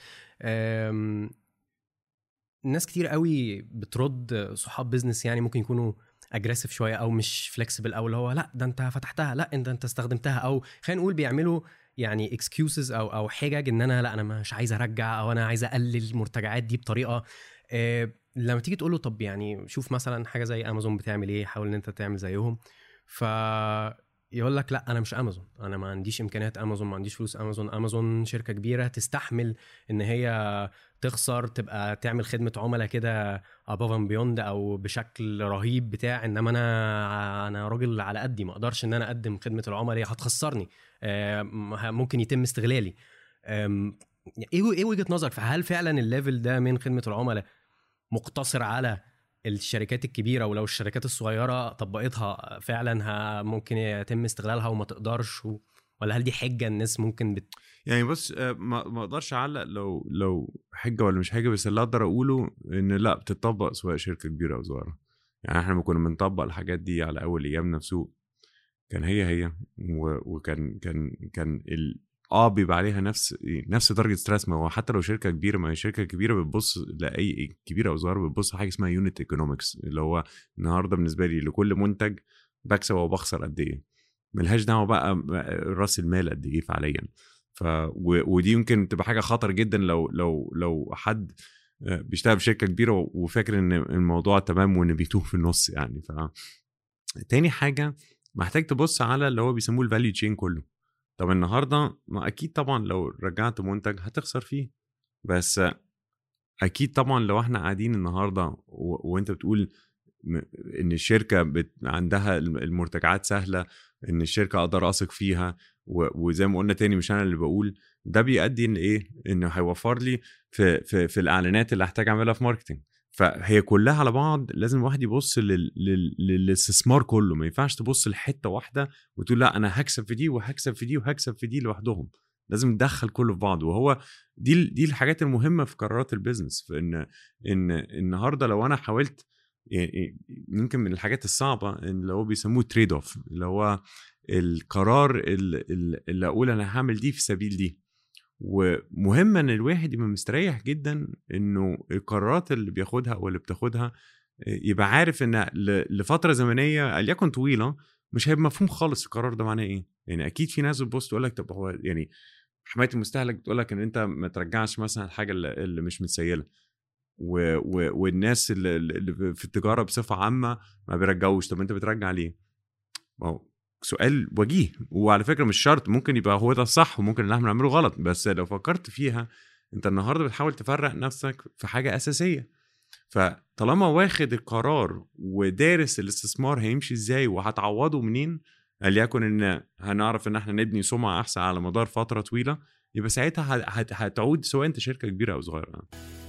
ناس كتير قوي بترد صحاب بيزنس يعني ممكن يكونوا اجريسيف شويه او مش فليكسبل او اللي هو لا ده انت فتحتها لا انت انت استخدمتها او خلينا نقول بيعملوا يعني اكسكيوزز او او حجج ان انا لا انا مش عايز ارجع او انا عايز اقلل المرتجعات دي بطريقه آه، لما تيجي تقول له طب يعني شوف مثلا حاجه زي امازون بتعمل ايه حاول ان انت تعمل زيهم ف يقول لك لا انا مش امازون انا ما عنديش امكانيات امازون ما عنديش فلوس امازون امازون شركه كبيره تستحمل ان هي تخسر تبقى تعمل خدمه عملاء كده اباف اند بيوند او بشكل رهيب بتاع انما انا انا راجل على قدي ما اقدرش ان انا اقدم خدمه العملاء هي هتخسرني آه، ممكن يتم استغلالي آم، ايه ايه وجهه نظرك فهل فعلا الليفل ده من خدمه العملاء مقتصر على الشركات الكبيره ولو الشركات الصغيره طبقتها فعلا ها ممكن يتم استغلالها وما تقدرش و... ولا هل دي حجه الناس ممكن بت... يعني بص آه، ما ما اقدرش اعلق لو لو حجه ولا مش حجه بس اللي اقدر اقوله ان لا بتطبق سواء شركه كبيره او صغيره يعني احنا لما كنا بنطبق الحاجات دي على اول ايامنا في سوق كان هي هي و- وكان كان كان ال اه بيبقى عليها نفس نفس درجه ستريس ما هو حتى لو شركه كبيره ما هي شركه كبيره بتبص لاي كبيره او صغيره بتبص لحاجه اسمها يونت ايكونومكس اللي هو النهارده بالنسبه لي لكل منتج بكسب او بخسر قد ايه ملهاش دعوه بقى راس المال قد ايه فعليا ف و- ودي يمكن تبقى حاجه خطر جدا لو لو لو حد آه، بيشتغل في شركه كبيره وفاكر ان الموضوع تمام وان بيتوه في النص يعني ف تاني حاجه محتاج تبص على اللي هو بيسموه الفاليو تشين كله طب النهارده ما اكيد طبعا لو رجعت منتج هتخسر فيه بس اكيد طبعا لو احنا قاعدين النهارده و... وانت بتقول م- ان الشركه بت... عندها الم- المرتجعات سهله ان الشركه اقدر اثق فيها و... وزي ما قلنا تاني مش انا اللي بقول ده بيؤدي لايه؟ انه هيوفر لي في في في الاعلانات اللي هحتاج اعملها في ماركتنج فهي كلها على بعض لازم الواحد يبص لل... لل... للاستثمار كله ما ينفعش تبص لحته واحده وتقول لا انا هكسب في دي وهكسب في دي وهكسب في دي لوحدهم لازم ندخل كله في بعض وهو دي ال- دي الحاجات المهمه في قرارات البيزنس في ان ان النهارده لو انا حاولت يعني يمكن من الحاجات الصعبه اللي هو بيسموه تريد اوف اللي هو القرار اللي, اللي اقول انا هعمل دي في سبيل دي ومهم ان الواحد يبقى مستريح جدا انه القرارات اللي بياخدها او اللي بتاخدها يبقى عارف ان ل- لفتره زمنيه ليكن طويله مش هيبقى مفهوم خالص القرار ده معناه ايه يعني اكيد في ناس بتبص تقول لك طب هو يعني حمايه المستهلك بتقول لك ان انت ما ترجعش مثلا الحاجه اللي, اللي مش متسيله و... و... والناس اللي, اللي في التجاره بصفه عامه ما بيرجعوش طب انت بترجع ليه؟ ما هو سؤال وجيه وعلى فكره مش شرط ممكن يبقى هو ده الصح وممكن اللي احنا بنعمله غلط بس لو فكرت فيها انت النهارده بتحاول تفرق نفسك في حاجه اساسيه فطالما واخد القرار ودارس الاستثمار هيمشي ازاي وهتعوضه منين ليكن ان هنعرف ان احنا نبني سمعه احسن على مدار فتره طويله يبقى ساعتها هت- هت- هتعود سواء انت شركه كبيره او صغيره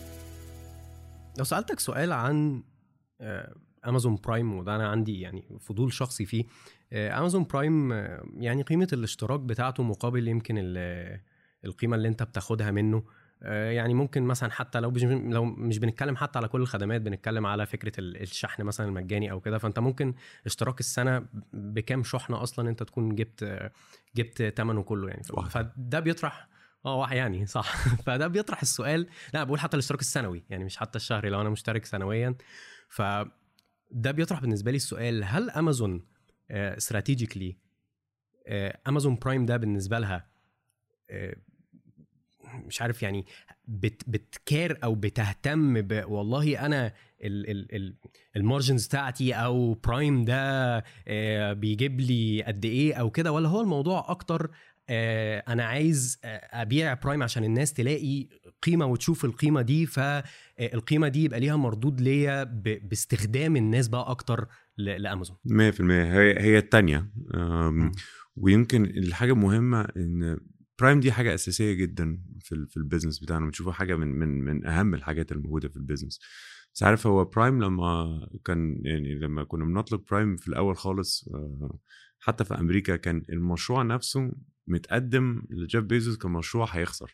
لو سالتك سؤال عن آه، امازون برايم وده انا عندي يعني فضول شخصي فيه آه، امازون برايم آه، يعني قيمه الاشتراك بتاعته مقابل يمكن ال- القيمه اللي انت بتاخدها منه آه، يعني ممكن مثلا حتى لو مش لو مش بنتكلم حتى على كل الخدمات بنتكلم على فكره ال- الشحن مثلا المجاني او كده فانت ممكن اشتراك السنه بكام شحنه اصلا انت تكون جبت آه، جبت ثمنه كله يعني ف- واحدة. فده بيطرح اه واحد يعني صح فده بيطرح السؤال لا بقول حتى الاشتراك السنوي يعني مش حتى الشهري لو انا مشترك سنويا فده بيطرح بالنسبه لي السؤال هل امازون استراتيجيكلي امازون برايم ده بالنسبه لها آه، مش عارف يعني بت بتكار او بتهتم ب والله انا ال ال ال المارجنز بتاعتي او برايم ده آه، بيجيب لي قد ايه او كده ولا هو الموضوع اكتر آه، انا عايز آه، ابيع برايم عشان الناس تلاقي قيمه وتشوف القيمه دي فالقيمه دي يبقى ليها مردود ليا ب- باستخدام الناس بقى اكتر ل- لامازون 100% هي هي الثانيه ويمكن الحاجه المهمه ان برايم دي حاجه اساسيه جدا في ال- في البيزنس بتاعنا بنشوفها حاجه من من من اهم الحاجات الموجوده في البيزنس بس عارف هو برايم لما كان يعني لما كنا بنطلق برايم في الاول خالص آه، حتى في امريكا كان المشروع نفسه متقدم لجيف بيزوس كمشروع هيخسر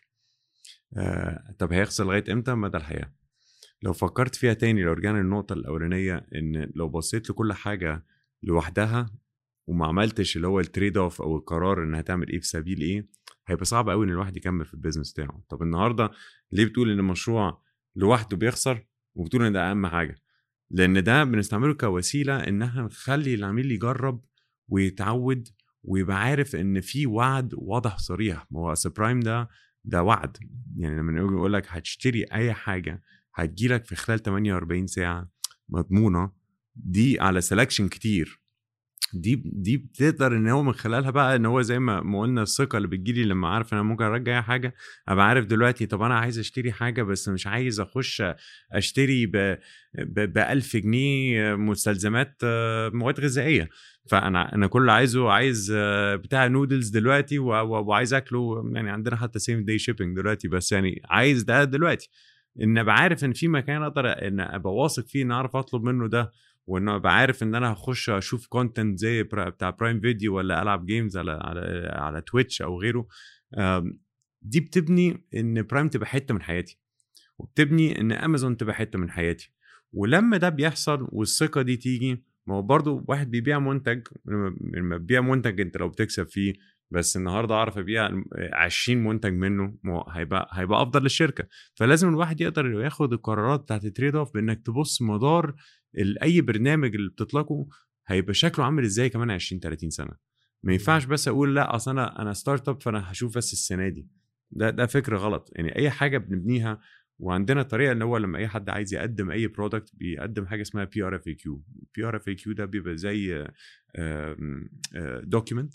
آه، طب هيخسر لغايه امتى مدى الحياه لو فكرت فيها تاني لو رجعنا للنقطة الأولانية إن لو بصيت لكل حاجة لوحدها وما عملتش اللي هو التريد اوف أو القرار إن هتعمل إيه في سبيل إيه هيبقى صعب قوي إن الواحد يكمل في البيزنس بتاعه طب النهاردة ليه بتقول إن المشروع لوحده بيخسر وبتقول إن ده أهم حاجة لأن ده بنستعمله كوسيلة إن احنا نخلي العميل يجرب ويتعود ويبقى عارف إن في وعد واضح صريح ما هو أصل برايم ده ده وعد يعني لما نيجي يقول لك هتشتري أي حاجة هتجيلك في خلال 48 ساعة مضمونة دي على سelection كتير دي دي بتقدر ان هو من خلالها بقى ان هو زي ما ما قلنا الثقه اللي بتجيلي لما عارف ان انا ممكن ارجع اي حاجه ابقى عارف دلوقتي طب انا عايز اشتري حاجه بس مش عايز اخش اشتري ب ب 1000 جنيه مستلزمات آه، مواد غذائيه فانا انا كل اللي عايزه عايز آه، بتاع نودلز دلوقتي و- و- وعايز اكله يعني عندنا حتى سيم داي شيبنج دلوقتي بس يعني عايز ده دلوقتي ان ابقى عارف ان في مكان اقدر ان ابقى واثق فيه ان اعرف اطلب منه ده وان ابقى عارف ان انا هخش اشوف كونتنت زي برا- بتاع برايم فيديو ولا العب جيمز على على على تويتش او غيره آم، دي بتبني ان برايم تبقى حته من حياتي وبتبني ان امازون تبقى حته من حياتي ولما ده بيحصل والثقه دي تيجي ما هو برضه واحد بيبيع منتج لما لما بتبيع منتج انت لو بتكسب فيه بس النهارده اعرف ابيع 20 منتج منه ما هو هيبقى هيبقى افضل للشركه فلازم الواحد يقدر ياخد القرارات بتاعت التريد اوف بانك تبص مدار ال- اي برنامج اللي بتطلقه هيبقى شكله عامل ازاي كمان 20 30 سنه ما ينفعش بس اقول لا اصل انا انا ستارت اب فانا هشوف بس السنه دي ده ده فكره غلط يعني اي حاجه بنبنيها وعندنا طريقه ان هو لما اي حد عايز يقدم اي برودكت بيقدم حاجه اسمها بي ار اف اي كيو بي ار اف اي كيو ده بيبقى زي دوكيمنت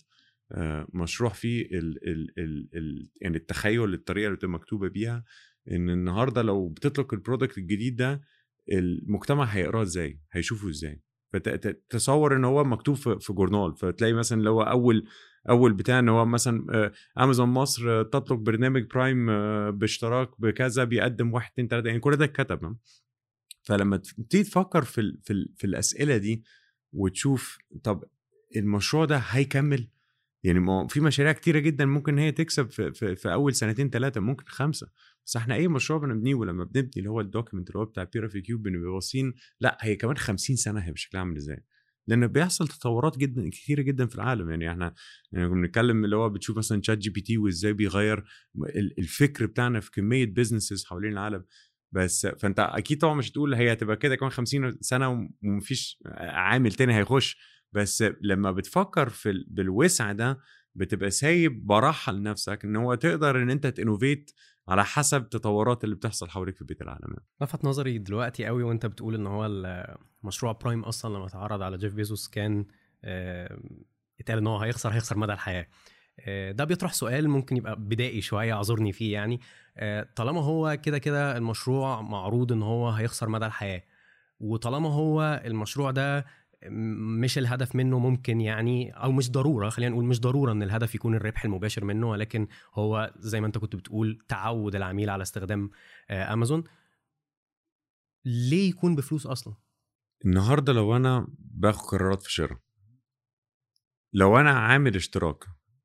آه، مشروع فيه ال ال ال ال يعني التخيل الطريقه اللي بتبقى مكتوبه بيها ان النهارده لو بتطلق البرودكت الجديد ده المجتمع هيقراه ازاي هيشوفه ازاي فتصور ان هو مكتوب في في جورنال فتلاقي مثلا اللي هو اول اول بتاع ان هو مثلا آه، امازون مصر آه، تطلق برنامج برايم آه، باشتراك بكذا بيقدم واحد اتنين تلاته يعني كل ده اتكتب فلما تبتدي تفكر في ال في, ال في الاسئله دي وتشوف طب المشروع ده هيكمل يعني ما في مشاريع كتيرة جدا ممكن هي تكسب في, في, في اول سنتين ثلاثه ممكن خمسه بس احنا اي مشروع بنبنيه ولما بنبني اللي هو الدوكيمنت اللي هو بتاع بير في كيوب بنبقى باصين لا هي كمان 50 سنه هي بشكلها عامل ازاي لان بيحصل تطورات جدا كتيره جدا في العالم يعني احنا يعني بنتكلم اللي هو بتشوف مثلا شات جي بي تي وازاي بيغير الفكر بتاعنا في كميه بزنسز حوالين العالم بس فانت اكيد طبعا مش هتقول هي هتبقى كده كمان 50 سنه ومفيش عامل تاني هيخش بس لما بتفكر في بالوسع ده بتبقى سايب براحه لنفسك ان هو تقدر ان انت تنوفيت على حسب التطورات اللي بتحصل حواليك في بيت العالم لفت نظري دلوقتي قوي وانت بتقول ان هو مشروع برايم اصلا لما اتعرض على جيف بيزوس كان اتقال ان هو هيخسر هيخسر مدى الحياه آه، ده بيطرح سؤال ممكن يبقى بدائي شويه اعذرني فيه يعني آه، طالما هو كده كده المشروع معروض ان هو هيخسر مدى الحياه وطالما هو المشروع ده مش الهدف منه ممكن يعني او مش ضروره خلينا نقول مش ضروره ان الهدف يكون الربح المباشر منه ولكن هو زي ما انت كنت بتقول تعود العميل على استخدام آه، امازون ليه يكون بفلوس اصلا النهارده لو انا باخد قرارات في شراء لو انا عامل اشتراك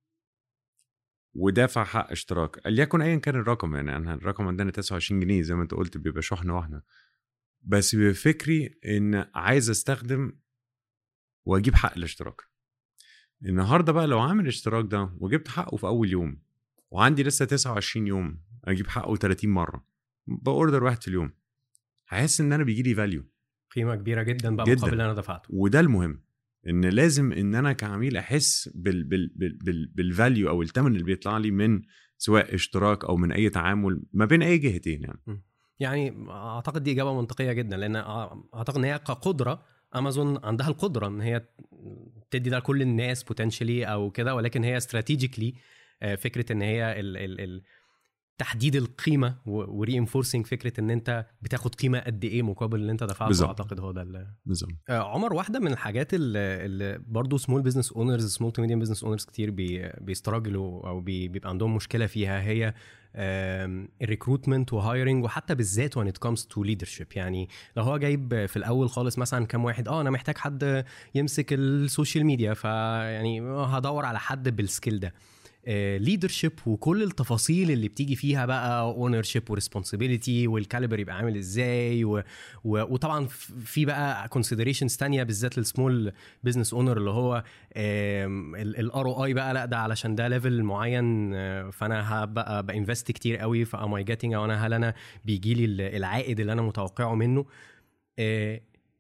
ودافع حق اشتراك ليكن ايا كان الرقم يعني انا الرقم عندنا 29 جنيه زي ما انت قلت بيبقى شحنه واحده بس بفكري ان عايز استخدم واجيب حق الاشتراك النهارده بقى لو عامل الاشتراك ده وجبت حقه في اول يوم وعندي لسه 29 يوم اجيب حقه 30 مره باوردر واحد في اليوم هحس ان انا بيجي لي فاليو قيمه كبيره جدا بقى جداً. مقابل اللي انا دفعته وده المهم ان لازم ان انا كعميل احس بال بال بال بال بالفاليو او الثمن اللي بيطلع لي من سواء اشتراك او من اي تعامل ما بين اي جهتين يعني يعني اعتقد دي اجابه منطقيه جدا لان اعتقد ان هي كقدره امازون عندها القدره ان هي تدي ده لكل الناس بوتنشلي او كده ولكن هي استراتيجيكلي آه، فكره ان هي ال ال ال تحديد القيمه ورينفورسنج فكره ان انت بتاخد قيمه قد ايه مقابل اللي انت دفعته بالزبط. اعتقد هو ده بالظبط آه عمر واحده من الحاجات اللي, اللي برضه سمول بزنس اونرز سمول تو ميديم بزنس اونرز كتير بي بيستراجلوا او بي بيبقى عندهم مشكله فيها هي الريكروتمنت وهايرنج وحتى بالذات وان ات كومز تو ليدرشيب يعني لو هو جايب في الاول خالص مثلا كام واحد اه انا محتاج حد يمسك السوشيال ميديا فيعني هدور على حد بالسكيل ده ليدرشيب uh, وكل التفاصيل اللي بتيجي فيها بقى اونر شيب وريسبونسبيلتي والكاليبر يبقى عامل ازاي و... و... وطبعا في بقى كونسيدريشنز تانية بالذات للسمول بزنس اونر اللي هو الار او اي بقى لا ده علشان ده ليفل معين آه، فانا هبقى بانفست كتير قوي فام اي جيتنج او انا هل انا بيجي لي العائد اللي انا متوقعه منه uh,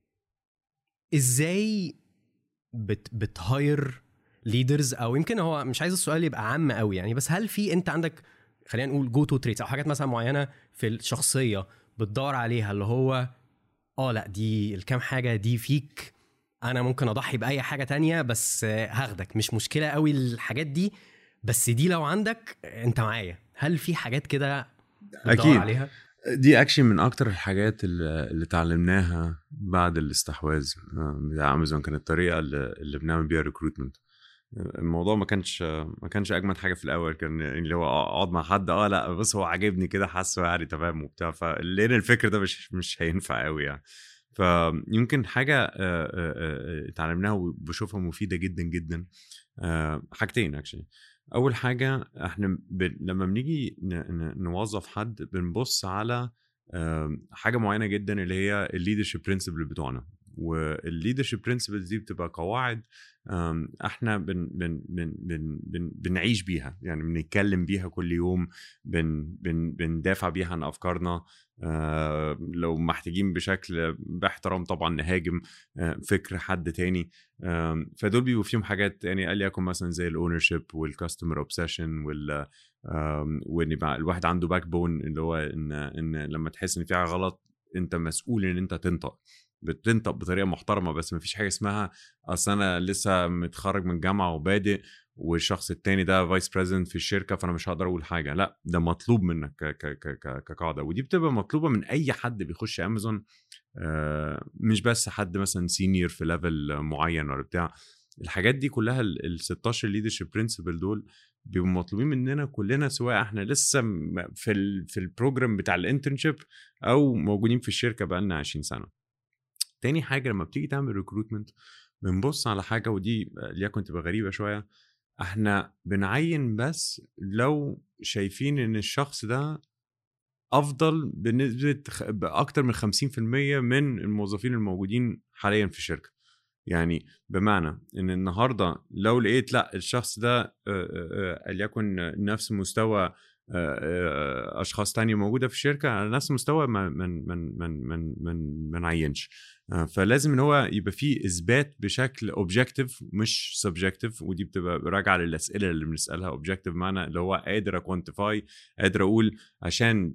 ازاي بت بتهاير ليدرز او يمكن هو مش عايز السؤال يبقى عام قوي يعني بس هل في انت عندك خلينا نقول جو تو تريتس او حاجات مثلا معينه في الشخصيه بتدور عليها اللي هو اه لا دي الكام حاجه دي فيك انا ممكن اضحي باي حاجه تانية بس هاخدك مش مشكله قوي الحاجات دي بس دي لو عندك انت معايا هل في حاجات كده اكيد عليها دي اكشن من اكتر الحاجات اللي اتعلمناها بعد الاستحواذ آه، بتاع امازون كانت الطريقه اللي بنعمل بيها ريكروتمنت الموضوع ما كانش ما كانش اجمد حاجه في الاول كان اللي هو اقعد مع حد اه لا بس هو عاجبني كده حاسه يعني تمام وبتاع فلقينا الفكر ده مش مش هينفع قوي يعني فيمكن حاجه اتعلمناها وبشوفها مفيده جدا جدا حاجتين اكشلي اول حاجه احنا ب... لما بنيجي نوظف حد بنبص على حاجه معينه جدا اللي هي الليدرشيب برنسبل بتوعنا والليدرشيب برنسبلز دي بتبقى قواعد احنا بن بن بن بن بن بنعيش بيها يعني بنتكلم بيها كل يوم بن بن بندافع بيها عن افكارنا آه لو محتاجين بشكل باحترام طبعا نهاجم آه فكر حد تاني آه فدول بيبقوا فيهم حاجات يعني قال يكن مثلا زي الاونر شيب والكاستمر اوبسيشن وال وان الواحد عنده باك بون اللي هو ان ان لما تحس ان في حاجه غلط انت مسؤول ان انت تنطق بتنطق بطريقه محترمه بس ما فيش حاجه اسمها اصل انا لسه متخرج من الجامعه وبادئ والشخص التاني ده فايس بريزيدنت في الشركه فانا مش هقدر اقول حاجه لا ده مطلوب منك ك- ك- ك- ك- كقاعده ودي بتبقى مطلوبه من اي حد بيخش امازون آه، مش بس حد مثلا سينيور في ليفل معين ولا بتاع الحاجات دي كلها ال 16 ليدرشيب برنسبل دول بيبقوا مطلوبين مننا كلنا سواء احنا لسه م- في ال في البروجرام بتاع الانترنشيب او موجودين في الشركه بقالنا 20 سنه تاني حاجه لما بتيجي تعمل ريكروتمنت بنبص على حاجه ودي ليكن تبقى غريبه شويه احنا بنعين بس لو شايفين ان الشخص ده افضل بنسبه خ- باكتر من 50% من الموظفين الموجودين حاليا في الشركه يعني بمعنى ان النهارده لو لقيت لا الشخص ده آه، آه، آه، ليكن نفس مستوى آه، آه، اشخاص تانية موجوده في الشركه على نفس المستوى ما من من من من من ما نعينش آه، فلازم ان هو يبقى فيه اثبات بشكل اوبجكتيف مش سبجكتيف ودي بتبقى راجعه للاسئله اللي بنسالها اوبجكتيف معنى اللي هو قادر اكوانتيفاي قادر اقول عشان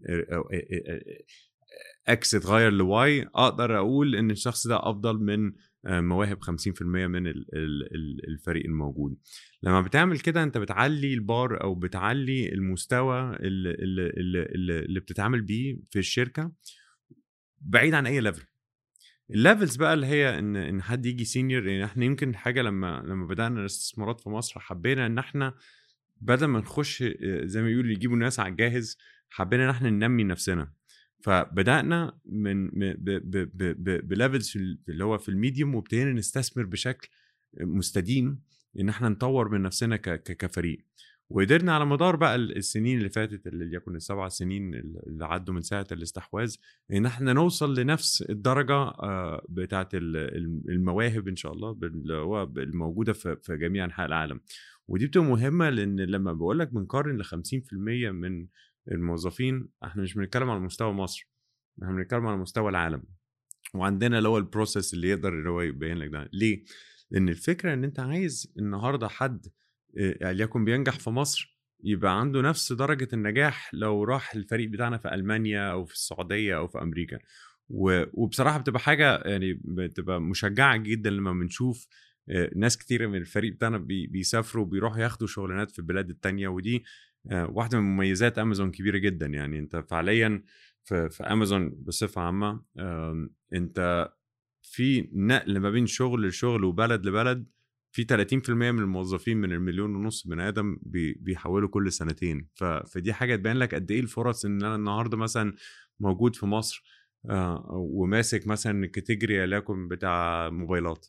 اكس اتغير لواي اقدر اقول ان الشخص ده افضل من آه، مواهب 50% من ال- ال- ال- الفريق الموجود لما بتعمل كده انت بتعلي البار او بتعلي المستوى اللي, اللي, اللي, اللي بتتعامل بيه في الشركه بعيد عن اي ليفل الليفلز بقى اللي هي ان ان حد يجي سينيور يعني احنا يمكن حاجه لما لما بدانا الاستثمارات في مصر حبينا ان احنا بدل ما نخش آه، زي ما بيقولوا يجيبوا ناس على الجاهز حبينا ان احنا ننمي نفسنا فبدانا من م- ب- ب- ب- ب- بليفلز في ال- اللي هو في الميديوم وابتدينا نستثمر بشكل مستديم ان احنا نطور من نفسنا ك- ك- كفريق وقدرنا على مدار بقى ال- السنين اللي فاتت اللي يكون السبع سنين اللي عدوا من ساعه الاستحواذ ان احنا نوصل لنفس الدرجه آه، بتاعه ال- ال- المواهب ان شاء الله اللي هو الموجوده في في جميع انحاء العالم ودي بتبقى مهمه لان لما بقول لك بنقارن ل 50% من الموظفين احنا مش بنتكلم على مستوى مصر احنا بنتكلم على مستوى العالم وعندنا اللي هو البروسيس اللي يقدر اللي هو يبين لك ده ليه؟ لان الفكره ان انت عايز النهارده حد آه، ليكن بينجح في مصر يبقى عنده نفس درجه النجاح لو راح الفريق بتاعنا في المانيا او في السعوديه او في امريكا و- وبصراحه بتبقى حاجه يعني بتبقى مشجعه جدا لما بنشوف آه، ناس كتيره من الفريق بتاعنا بي- بيسافروا بيروحوا ياخدوا شغلانات في البلاد التانية ودي آه، واحده من مميزات امازون كبيره جدا يعني انت فعليا في, في امازون بصفه عامه آم، انت في نقل ما بين شغل لشغل وبلد لبلد في 30% من الموظفين من المليون ونص بني ادم بي- بيحولوا كل سنتين ف- فدي حاجه تبين لك قد ايه الفرص ان انا النهارده مثلا موجود في مصر آه، وماسك مثلا الكاتيجوري ليكن بتاع موبايلات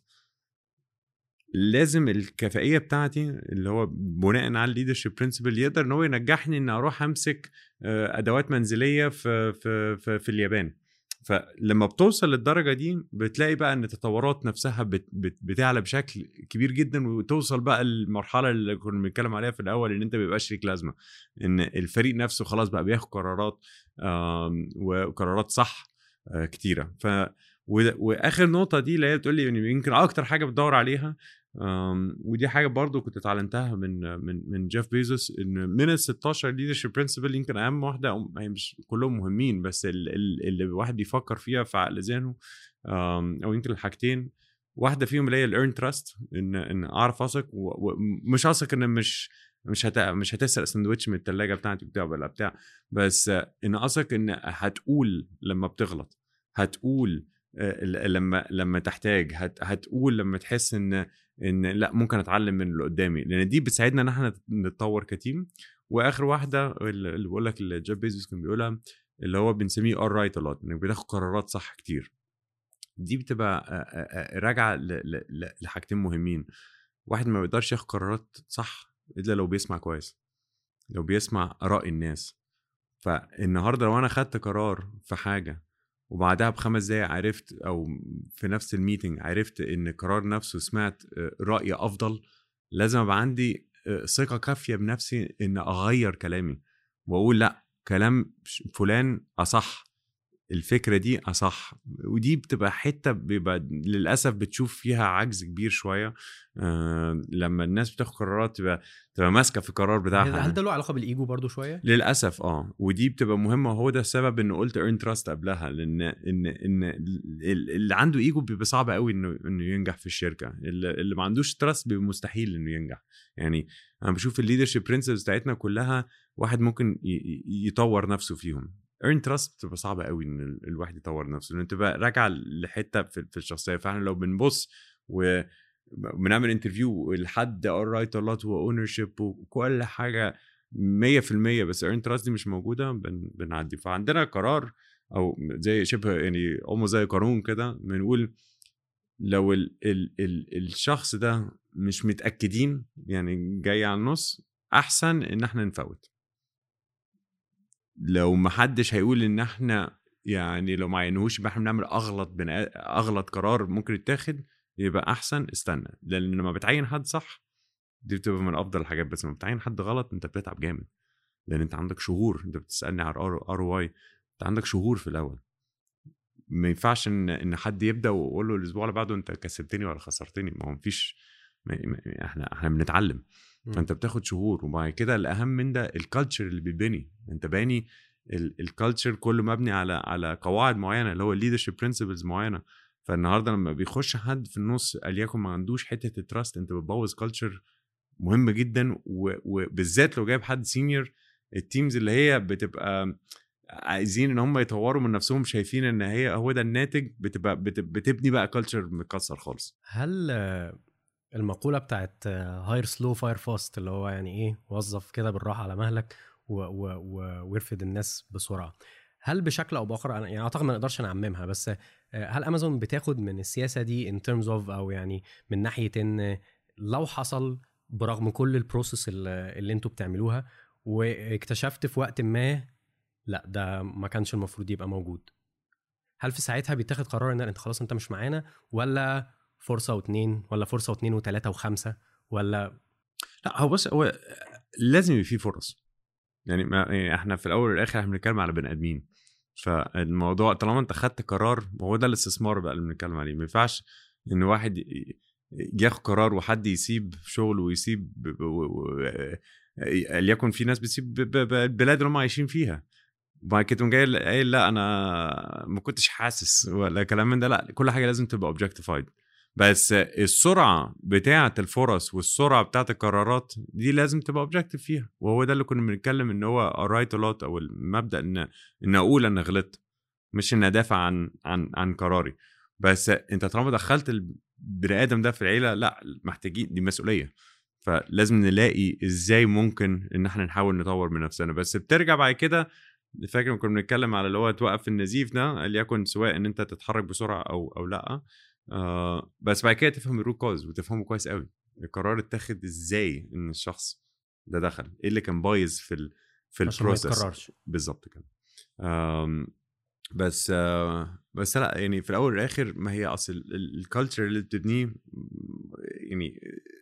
لازم الكفائيه بتاعتي اللي هو بناء على الليدرشيب برنسبل يقدر ان هو ينجحني ان اروح امسك آه، ادوات منزليه في في في, في اليابان فلما بتوصل للدرجه دي بتلاقي بقى ان التطورات نفسها بت بت بتعلى بشكل كبير جدا وتوصل بقى المرحله اللي كنا بنتكلم عليها في الاول ان انت ما بيبقاش ليك لازمه ان الفريق نفسه خلاص بقى بياخد قرارات آم، وقرارات صح آه، كتيره ف و- واخر نقطه دي اللي هي بتقول لي يعني يمكن اكتر حاجه بتدور عليها آم، ودي حاجه برضو كنت اتعلمتها من من من جيف بيزوس ان من ال 16 ليدرشيب برنسبل يمكن اهم واحده أو- هي مش كلهم مهمين بس ال- ال- اللي الواحد بيفكر فيها في عقل ذهنه آم، او يمكن الحاجتين واحده فيهم اللي هي الايرن تراست ان ان اعرف اثق و- ومش اثق ان مش مش هت... مش هتسرق سندوتش من الثلاجه بتاعتي بتاع ولا بتاع بس آه، ان اثق ان هتقول لما بتغلط هتقول آه، ل- لما لما تحتاج هت... هتقول لما تحس ان ان لا ممكن اتعلم من اللي قدامي لان دي بتساعدنا ان احنا نتطور كتيم واخر واحده اللي بقول لك اللي جيف بيزوس كان بيقولها اللي هو بنسميه ار رايت لوت انك بتاخد قرارات صح كتير دي بتبقى آه، آه، آه، راجعه ل- ل- ل- لحاجتين مهمين واحد ما بيقدرش ياخد قرارات صح الا لو بيسمع كويس لو بيسمع اراء الناس فالنهارده لو انا خدت قرار في حاجه وبعدها بخمس دقايق عرفت او في نفس الميتنج عرفت ان القرار نفسه سمعت آه، راي افضل لازم ابقى عندي آه، ثقه كافيه بنفسي ان اغير كلامي واقول لا كلام ش- فلان اصح الفكره دي اصح ودي بتبقى حته بيبقى للاسف بتشوف فيها عجز كبير شويه آه لما الناس بتاخد قرارات تبقى تبقى ماسكه في القرار بتاعها هل ده له علاقه بالايجو برضو شويه للاسف اه ودي بتبقى مهمه وهو ده السبب ان قلت ايرن تراست قبلها لان ان ان ال- اللي عنده ايجو بيبقى صعب قوي انه انه ينجح في الشركه اللي اللي ما عندوش تراست بيبقى مستحيل انه ينجح يعني انا بشوف الليدرشيب برنسبلز بتاعتنا كلها واحد ممكن ي- ي- يطور نفسه فيهم ايرن تراست بتبقى صعبه قوي ان ال- الواحد يطور نفسه لان تبقى راجعه لحته في في الشخصيه فاحنا لو بنبص و بنعمل انترفيو لحد رايت لوت واونر شيب وكل حاجه 100% بس ايرن تراست دي مش موجوده بن بنعدي فعندنا قرار او زي شبه يعني almost زي قانون كده بنقول لو ال ال ال الشخص ده مش متاكدين يعني جاي على النص احسن ان احنا نفوت لو محدش هيقول ان احنا يعني لو ما عينوش يبقى احنا بنعمل اغلط بنا... اغلط قرار ممكن يتاخد يبقى احسن استنى لان لما بتعين حد صح دي بتبقى من افضل الحاجات بس لما بتعين حد غلط انت بتتعب جامد لان انت عندك شهور انت بتسالني على ار واي انت عندك شهور في الاول ما ينفعش ان ان حد يبدا ويقول له الاسبوع اللي بعده انت كسبتني ولا خسرتني ما هو مفيش ما ما- احنا احنا بنتعلم مم. فانت بتاخد شهور وبعد كده الاهم من ده الكالتشر اللي بيتبني انت باني الكالتشر كله مبني على على قواعد معينه اللي هو الليدرشيب برنسبلز معينه فالنهارده لما بيخش حد في النص اليكن ما عندوش حته التراست انت بتبوظ كالتشر مهم جدا و- وبالذات لو جايب حد سينيور التيمز اللي هي بتبقى عايزين ان هم يطوروا من نفسهم شايفين ان هي هو ده الناتج بتبقى بت- بتبني بقى كالتشر مكسر خالص هل آه، المقوله بتاعت هاير سلو فاير فاست اللي هو يعني ايه وظف كده بالراحه على مهلك و- و- و- وارفد الناس بسرعه هل بشكل او باخر أنا يعني اعتقد ما نقدرش نعممها بس آه، هل امازون بتاخد من السياسه دي ان ترمز اوف او يعني من ناحيه ان لو حصل برغم كل البروسيس اللي اللي انتوا بتعملوها واكتشفت في وقت ما لا ده ما كانش المفروض يبقى موجود هل في ساعتها بيتاخد قرار ان انت خلاص انت مش معانا ولا فرصه واثنين ولا فرصه واثنين وثلاثه وخمسه ولا لا هو بص هو لازم يبقى فيه فرص يعني, ما يعني احنا في الاول والاخر احنا بنتكلم على بني ادمين فالموضوع طالما انت خدت قرار وهو ده الاستثمار بقى اللي بنتكلم عليه ما ينفعش ان واحد ي- ياخد قرار وحد يسيب شغله ويسيب ب- ب- و- و- ليكن في ناس بتسيب ب- ب- ب- البلاد اللي هم عايشين فيها وبعد كده تقوم جاي قايل لا انا ما كنتش حاسس ولا كلام من ده لا كل حاجه لازم تبقى اوبجكتيفايد بس السرعه بتاعه الفرص والسرعه بتاعه القرارات دي لازم تبقى اوبجكتيف فيها وهو ده اللي كنا بنتكلم ان هو رايت لوت او المبدا ان ان اقول انا غلطت مش ان ادافع عن عن عن قراري بس انت طالما دخلت البني ادم ده في العيله لا محتاجين دي مسؤوليه فلازم نلاقي ازاي ممكن ان احنا نحاول نطور من نفسنا بس بترجع بعد كده فاكر لما كنا بنتكلم على اللي هو توقف النزيف ده ليكن سواء ان انت تتحرك بسرعه او او لا آه بس بعد كده تفهم الروت كوز وتفهمه كويس قوي القرار اتاخد ازاي ان الشخص ده دخل ايه اللي كان بايظ في ال في عشان ما البروسيس يتكررش بالظبط كده آم، بس آه بس لا يعني في الاول والاخر ما هي اصل الكالتشر اللي بتبنيه م، يعني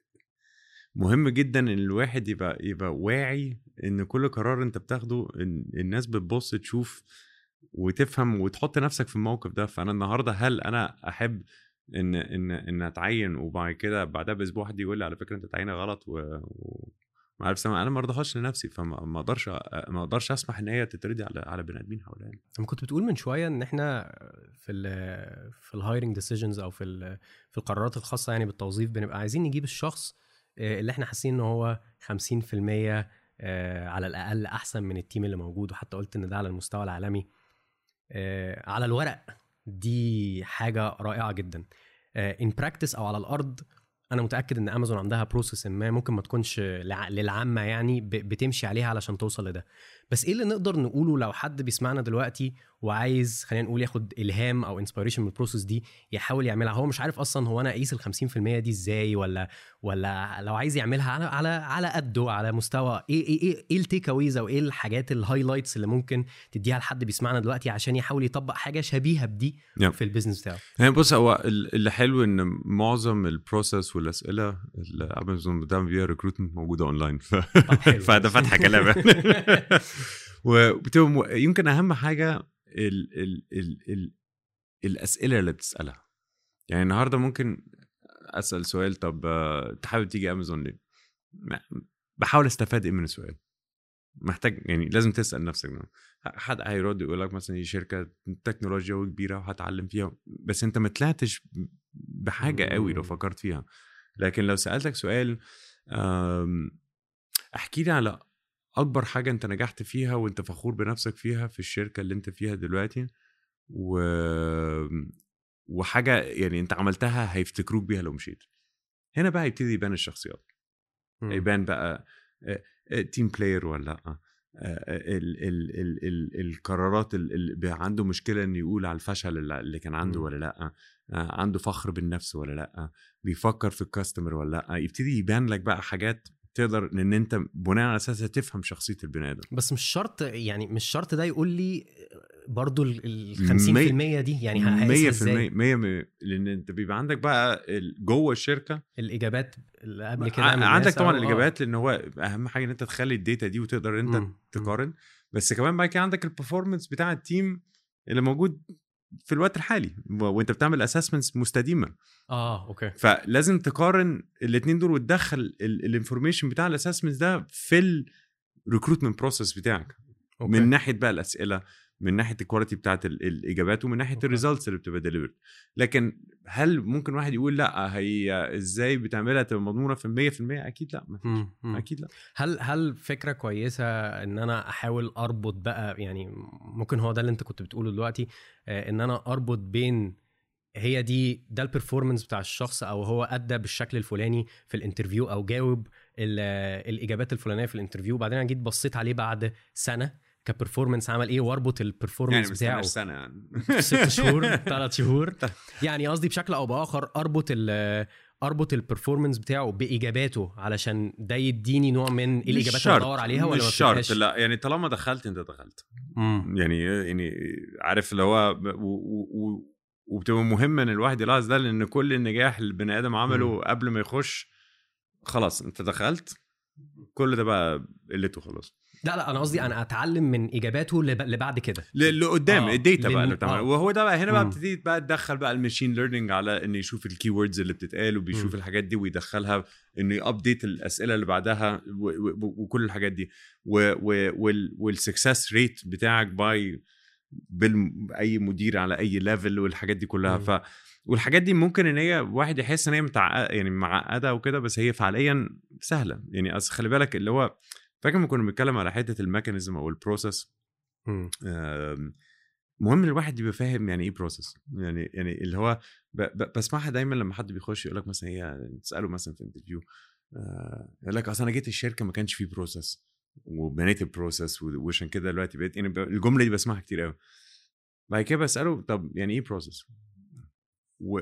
مهم جدا ان الواحد يبقى يبقى واعي ان كل قرار انت بتاخده إن الناس بتبص تشوف وتفهم وتحط نفسك في الموقف ده فانا النهارده هل انا احب ان ان ان اتعين وبعد كده بعدها باسبوع حد يقول لي على فكره انت تعيني غلط و, و... ما عارف سامع انا ما ارضاهاش لنفسي فما ما اقدرش ما اقدرش اسمح ان هي تتردي على على بني ادمين حواليا لما كنت بتقول من شويه ان احنا في ال في الهايرنج ديسيجنز او في ال- في القرارات الخاصه يعني بالتوظيف بنبقى عايزين نجيب الشخص آه، اللي احنا حاسين ان هو 50% آه، على الاقل احسن من التيم اللي موجود وحتى قلت ان ده على المستوى العالمي آه، على الورق دي حاجه رائعه جدا ان براكتس او على الارض انا متاكد ان امازون عندها بروسيس ما ممكن ما تكونش لع- للعامه يعني ب- بتمشي عليها علشان توصل لده بس ايه اللي نقدر نقوله لو حد بيسمعنا دلوقتي وعايز خلينا نقول ياخد الهام او انسبيريشن من البروسيس دي يحاول يعملها هو مش عارف اصلا هو انا اقيس ال 50% دي ازاي ولا ولا لو عايز يعملها على على على قده على مستوى ايه ايه ايه, إيه التيك اويز او ايه الحاجات الهايلايتس اللي ممكن تديها لحد بيسمعنا دلوقتي عشان يحاول يطبق حاجه شبيهه بدي يب. في البيزنس بتاعه يعني بص هو ال- اللي حلو ان معظم البروسيس والاسئله اللي امازون بتعمل بيها ريكروتمنت موجوده اونلاين ف... طب حلو. فده فتح كلام يعني وبتبقى م- يمكن اهم حاجه ال ال ال ال الاسئله اللي بتسالها يعني النهارده ممكن اسال سؤال طب آه، انت حابب تيجي امازون ليه؟ ما- بحاول استفاد ايه من السؤال محتاج يعني لازم تسال نفسك ده. حد هيرد يقول لك مثلا دي شركه تكنولوجيا وكبيره وهتعلم فيها بس انت ما طلعتش بحاجه قوي لو مم. فكرت فيها لكن لو سالتك سؤال آم، احكي لي على اكبر حاجه انت نجحت فيها وانت فخور بنفسك فيها في الشركه اللي انت فيها دلوقتي و وحاجه يعني انت عملتها هيفتكروك بيها لو مشيت هنا بقى يبتدي يبان الشخصيات مم. يبان بقى تيم بلاير ولا لا آه، ال ال ال ال القرارات ال- اللي بقى عنده مشكله انه يقول على الفشل اللي اللي كان عنده مم. ولا لا آه، عنده فخر بالنفس ولا لا بيفكر في الكاستمر ولا لا يبتدي يبان لك بقى حاجات تقدر ان انت بناء على اساسها تفهم شخصيه البني ادم بس مش شرط يعني مش شرط ده يقول لي برضو ال ال مية- 50% دي يعني هقيسها 100% ازاي 100 لان انت بيبقى عندك بقى ال- جوه الشركه الاجابات اللي قبل كده ع- من عندك الناس طبعا أو- آه. الاجابات لان هو اهم حاجه ان انت تخلي الداتا دي وتقدر انت مم. مم. تقارن بس كمان بعد كده عندك البرفورمانس بتاع التيم اللي موجود في الوقت الحالي و- وانت بتعمل اسسمنتس مستديمه اه اوكي فلازم تقارن الاثنين دول وتدخل الانفورميشن بتاع الاسسمنتس ده في الريكروتمنت بروسيس بتاعك اوكي من ناحيه بقى الاسئله من ناحيه الكواليتي بتاعت ال- الاجابات ومن ناحيه أوكي. الريزلتس اللي بتبقى ديليفرد لكن هل ممكن واحد يقول لا هي ازاي بتعملها تبقى مضمونه في 100% اكيد لا مفيش. مم. مم. اكيد لا هل هل فكره كويسه ان انا احاول اربط بقى يعني ممكن هو ده اللي انت كنت بتقوله دلوقتي آه، ان انا اربط بين هي دي ده البرفورمانس بتاع الشخص او هو ادى بالشكل الفلاني في الانترفيو او جاوب ال- الاجابات الفلانيه في الانترفيو وبعدين انا جيت بصيت عليه بعد سنه كبرفورمانس عمل ايه واربط يعني البرفورمانس ما بتاعه استناش سنه يعني ست شهور ثلاث شهور يعني قصدي بشكل او باخر اربط ال اربط البرفورمانس بتاعه باجاباته علشان ده يديني نوع من ايه مش الاجابات اللي شرط، بدور عليها ولا مش ما شرط بتبقاش؟ لا يعني طالما دخلت انت دخلت مم. يعني يعني عارف اللي هو ب- و- و- و- وبتبقى مهمه ان الواحد يلاحظ ده لان كل النجاح اللي البني ادم عمله مم. قبل ما يخش خلاص انت دخلت كل ده بقى قلته خلاص لا لا انا قصدي انا اتعلم من اجاباته لب- لبعد كده اللي قدام آه، الداتا بقى لأن- اللي بتعمل آه. وهو ده بقى هنا بقى مم. بتبتدي بقى تدخل بقى الماشين ليرنينج على انه يشوف الكي ووردز اللي بتتقال وبيشوف مم. الحاجات دي ويدخلها انه يابديت الاسئله اللي بعدها و- و- وكل الحاجات دي والسكسس ريت بتاعك باي باي مدير على اي ليفل والحاجات دي كلها مم. ف والحاجات دي ممكن ان هي واحد يحس ان هي متعقده يعني معقده وكده بس هي فعليا سهله يعني اصل خلي بالك اللي هو فاكر لما كنا بنتكلم على حته الميكانيزم او البروسيس مم. آم، مهم ان الواحد يبقى فاهم يعني ايه بروسيس يعني يعني اللي هو ب ب بسمعها دايما لما حد بيخش يقول لك مثلا هي تساله مثلا في انترفيو يقول لك اصل انا جيت الشركه ما كانش فيه بروسيس وبنيت البروسيس وعشان كده دلوقتي بقيت يعني ب- الجمله دي بسمعها كتير قوي بعد كده بساله طب يعني ايه بروسيس و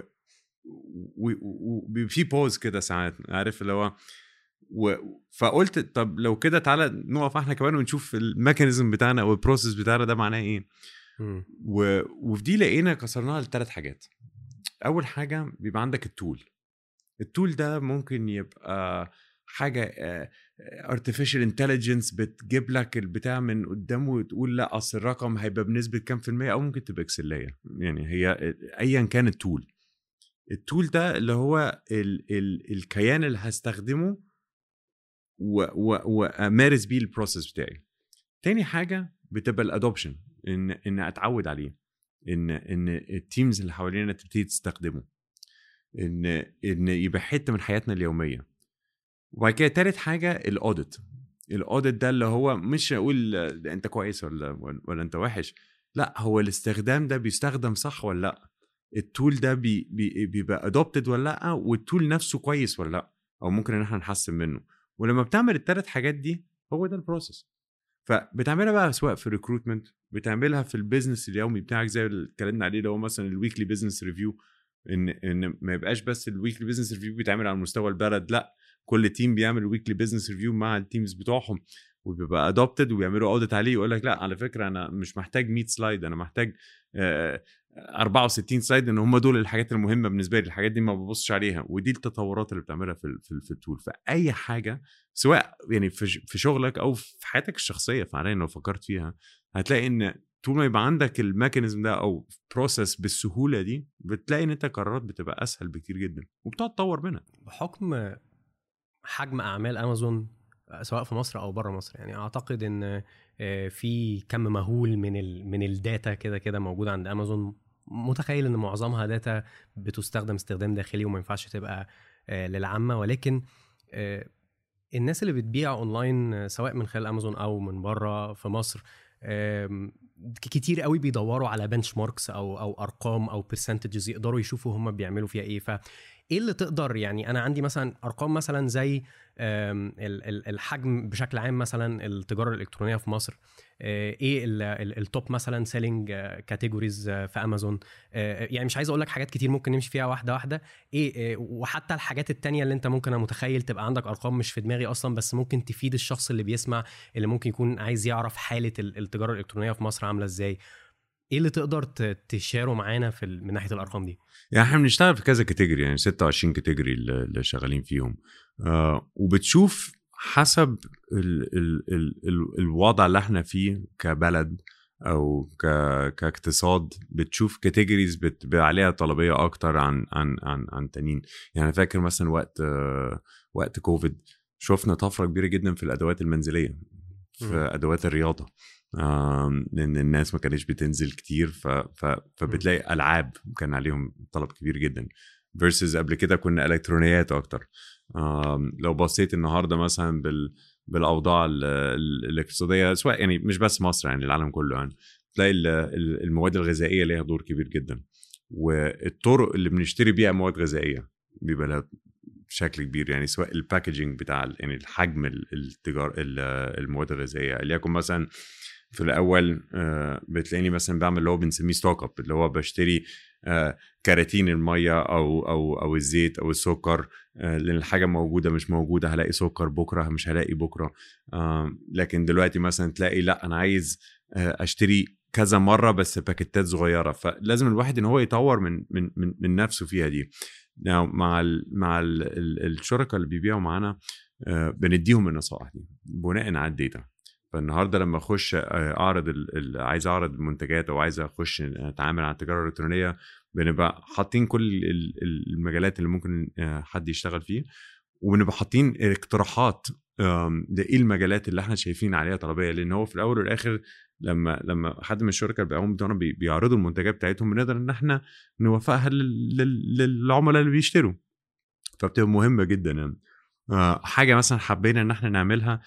وفي بوز كده ساعات عارف اللي هو و... فقلت طب لو كده تعالى نقف احنا كمان ونشوف الميكانيزم بتاعنا او البروسيس بتاعنا ده معناه ايه مم. و... وفي دي لقينا كسرناها لثلاث حاجات اول حاجه بيبقى عندك التول التول ده ممكن يبقى حاجه آه، artificial intelligence بتجيب لك البتاع من قدامه وتقول لا اصل الرقم هيبقى بنسبه كام في الميه او ممكن تبقى اكسليه يعني هي ايا كان التول التول ده اللي هو ال ال الكيان اللي هستخدمه و- و- وامارس بيه البروسيس بتاعي تاني حاجه بتبقى الادوبشن ان ان اتعود عليه ان ان التيمز اللي حوالينا تبتدي تستخدمه ان ان يبقى حته من حياتنا اليوميه وبعد كده تالت حاجه الاوديت الاوديت ده اللي هو مش اقول ده انت كويس ولا ولا انت وحش لا هو الاستخدام ده بيستخدم صح ولا لا التول ده بي بي بيبقى ادوبتد ولا لا والتول نفسه كويس ولا لا او ممكن ان احنا نحسن منه ولما بتعمل الثلاث حاجات دي هو ده البروسيس فبتعملها بقى سواء في ريكروتمنت بتعملها في البيزنس اليومي بتاعك زي اللي اتكلمنا عليه اللي هو مثلا الويكلي بزنس ريفيو ان ان ما يبقاش بس الويكلي بزنس ريفيو بيتعمل على مستوى البلد لا كل تيم بيعمل ويكلي بزنس ريفيو مع التيمز بتوعهم وبيبقى ادوبتد وبيعملوا اوديت عليه يقول لك لا على فكره انا مش محتاج 100 سلايد انا محتاج آه، 64 سلايد ان هم دول الحاجات المهمه بالنسبه لي الحاجات دي ما ببصش عليها ودي التطورات اللي بتعملها في ال- في, ال- في التول فاي حاجه سواء يعني في ش- في شغلك او في حياتك الشخصيه فعليا لو فكرت فيها هتلاقي ان طول ما يبقى عندك الميكانيزم ده او بروسيس بالسهوله دي بتلاقي ان انت قرارات بتبقى اسهل بكتير جدا وبتقعد تطور منها بحكم حجم اعمال امازون سواء في مصر او بره مصر يعني اعتقد ان آه، في كم مهول من ال من الداتا كده كده موجود عند امازون متخيل ان معظمها داتا بتستخدم استخدام داخلي وما ينفعش تبقى آه، للعامه ولكن آه، الناس اللي بتبيع اونلاين سواء من خلال امازون او من بره في مصر كتير قوي بيدوروا على بنش ماركس او او ارقام او برسنتجز يقدروا يشوفوا هم بيعملوا فيها ايه ف ايه اللي تقدر يعني انا عندي مثلا ارقام مثلا زي الحجم بشكل عام مثلا التجاره الالكترونيه في مصر آه، ايه التوب مثلا سيلينج كاتيجوريز في امازون آه، يعني مش عايز اقول لك حاجات كتير ممكن نمشي فيها واحده واحده ايه آه، وحتى الحاجات التانية اللي انت ممكن متخيل تبقى عندك ارقام مش في دماغي اصلا بس ممكن تفيد الشخص اللي بيسمع اللي ممكن يكون عايز يعرف حاله التجاره الالكترونيه في مصر عامله ازاي ايه اللي تقدر تشاره معانا في من ناحيه الارقام دي يعني احنا بنشتغل في كذا كاتيجوري يعني 26 كاتيجوري اللي شغالين فيهم آه وبتشوف حسب ال ال ال ال الوضع اللي احنا فيه كبلد او ك كاقتصاد بتشوف كاتيجوريز عليها طلبيه اكتر عن عن عن عن تانيين يعني فاكر مثلا وقت آه وقت كوفيد شفنا طفره كبيره جدا في الادوات المنزليه في م. ادوات الرياضه لان الناس ما كانتش بتنزل كتير ف... ف... فبتلاقي العاب كان عليهم طلب كبير جدا فيرسز قبل كده كنا الكترونيات اكتر لو بصيت النهارده مثلا بال بالاوضاع الاقتصاديه سواء يعني مش بس مصر يعني العالم كله يعني تلاقي المواد الغذائيه ليها دور كبير جدا والطرق اللي بنشتري بيها مواد غذائيه بيبقى لها بشكل كبير يعني سواء الباكجينج بتاع يعني الحجم التجار المواد الغذائيه ليكن مثلا في الاول آه، بتلاقيني مثلا بعمل اللي هو بنسميه ستوك اب اللي هو بشتري آه، كراتين الميه او او او الزيت او السكر آه، لان الحاجه موجوده مش موجوده هلاقي سكر بكره مش هلاقي بكره لكن دلوقتي مثلا تلاقي لا انا عايز اشتري كذا مره بس باكيتات صغيره فلازم الواحد ان هو يطور من من من, من نفسه فيها دي مع ال مع ال الشركاء اللي بيبيعوا معانا بنديهم النصائح دي بناء على الداتا فالنهارده لما اخش آه، اعرض عايز اعرض المنتجات او عايز اخش اتعامل على التجاره الالكترونيه بنبقى حاطين كل المجالات اللي ممكن آه، حد يشتغل فيه وبنبقى حاطين اقتراحات لايه المجالات اللي احنا شايفين عليها طلبيه لان هو في الاول والاخر لما لما حد من الشركاء اللي بيقوموا بتوعنا بيعرضوا المنتجات بتاعتهم بنقدر ان احنا نوفقها للعملاء اللي بيشتروا فبتبقى مهمه جدا يعني آه، حاجه مثلا حبينا ان احنا نعملها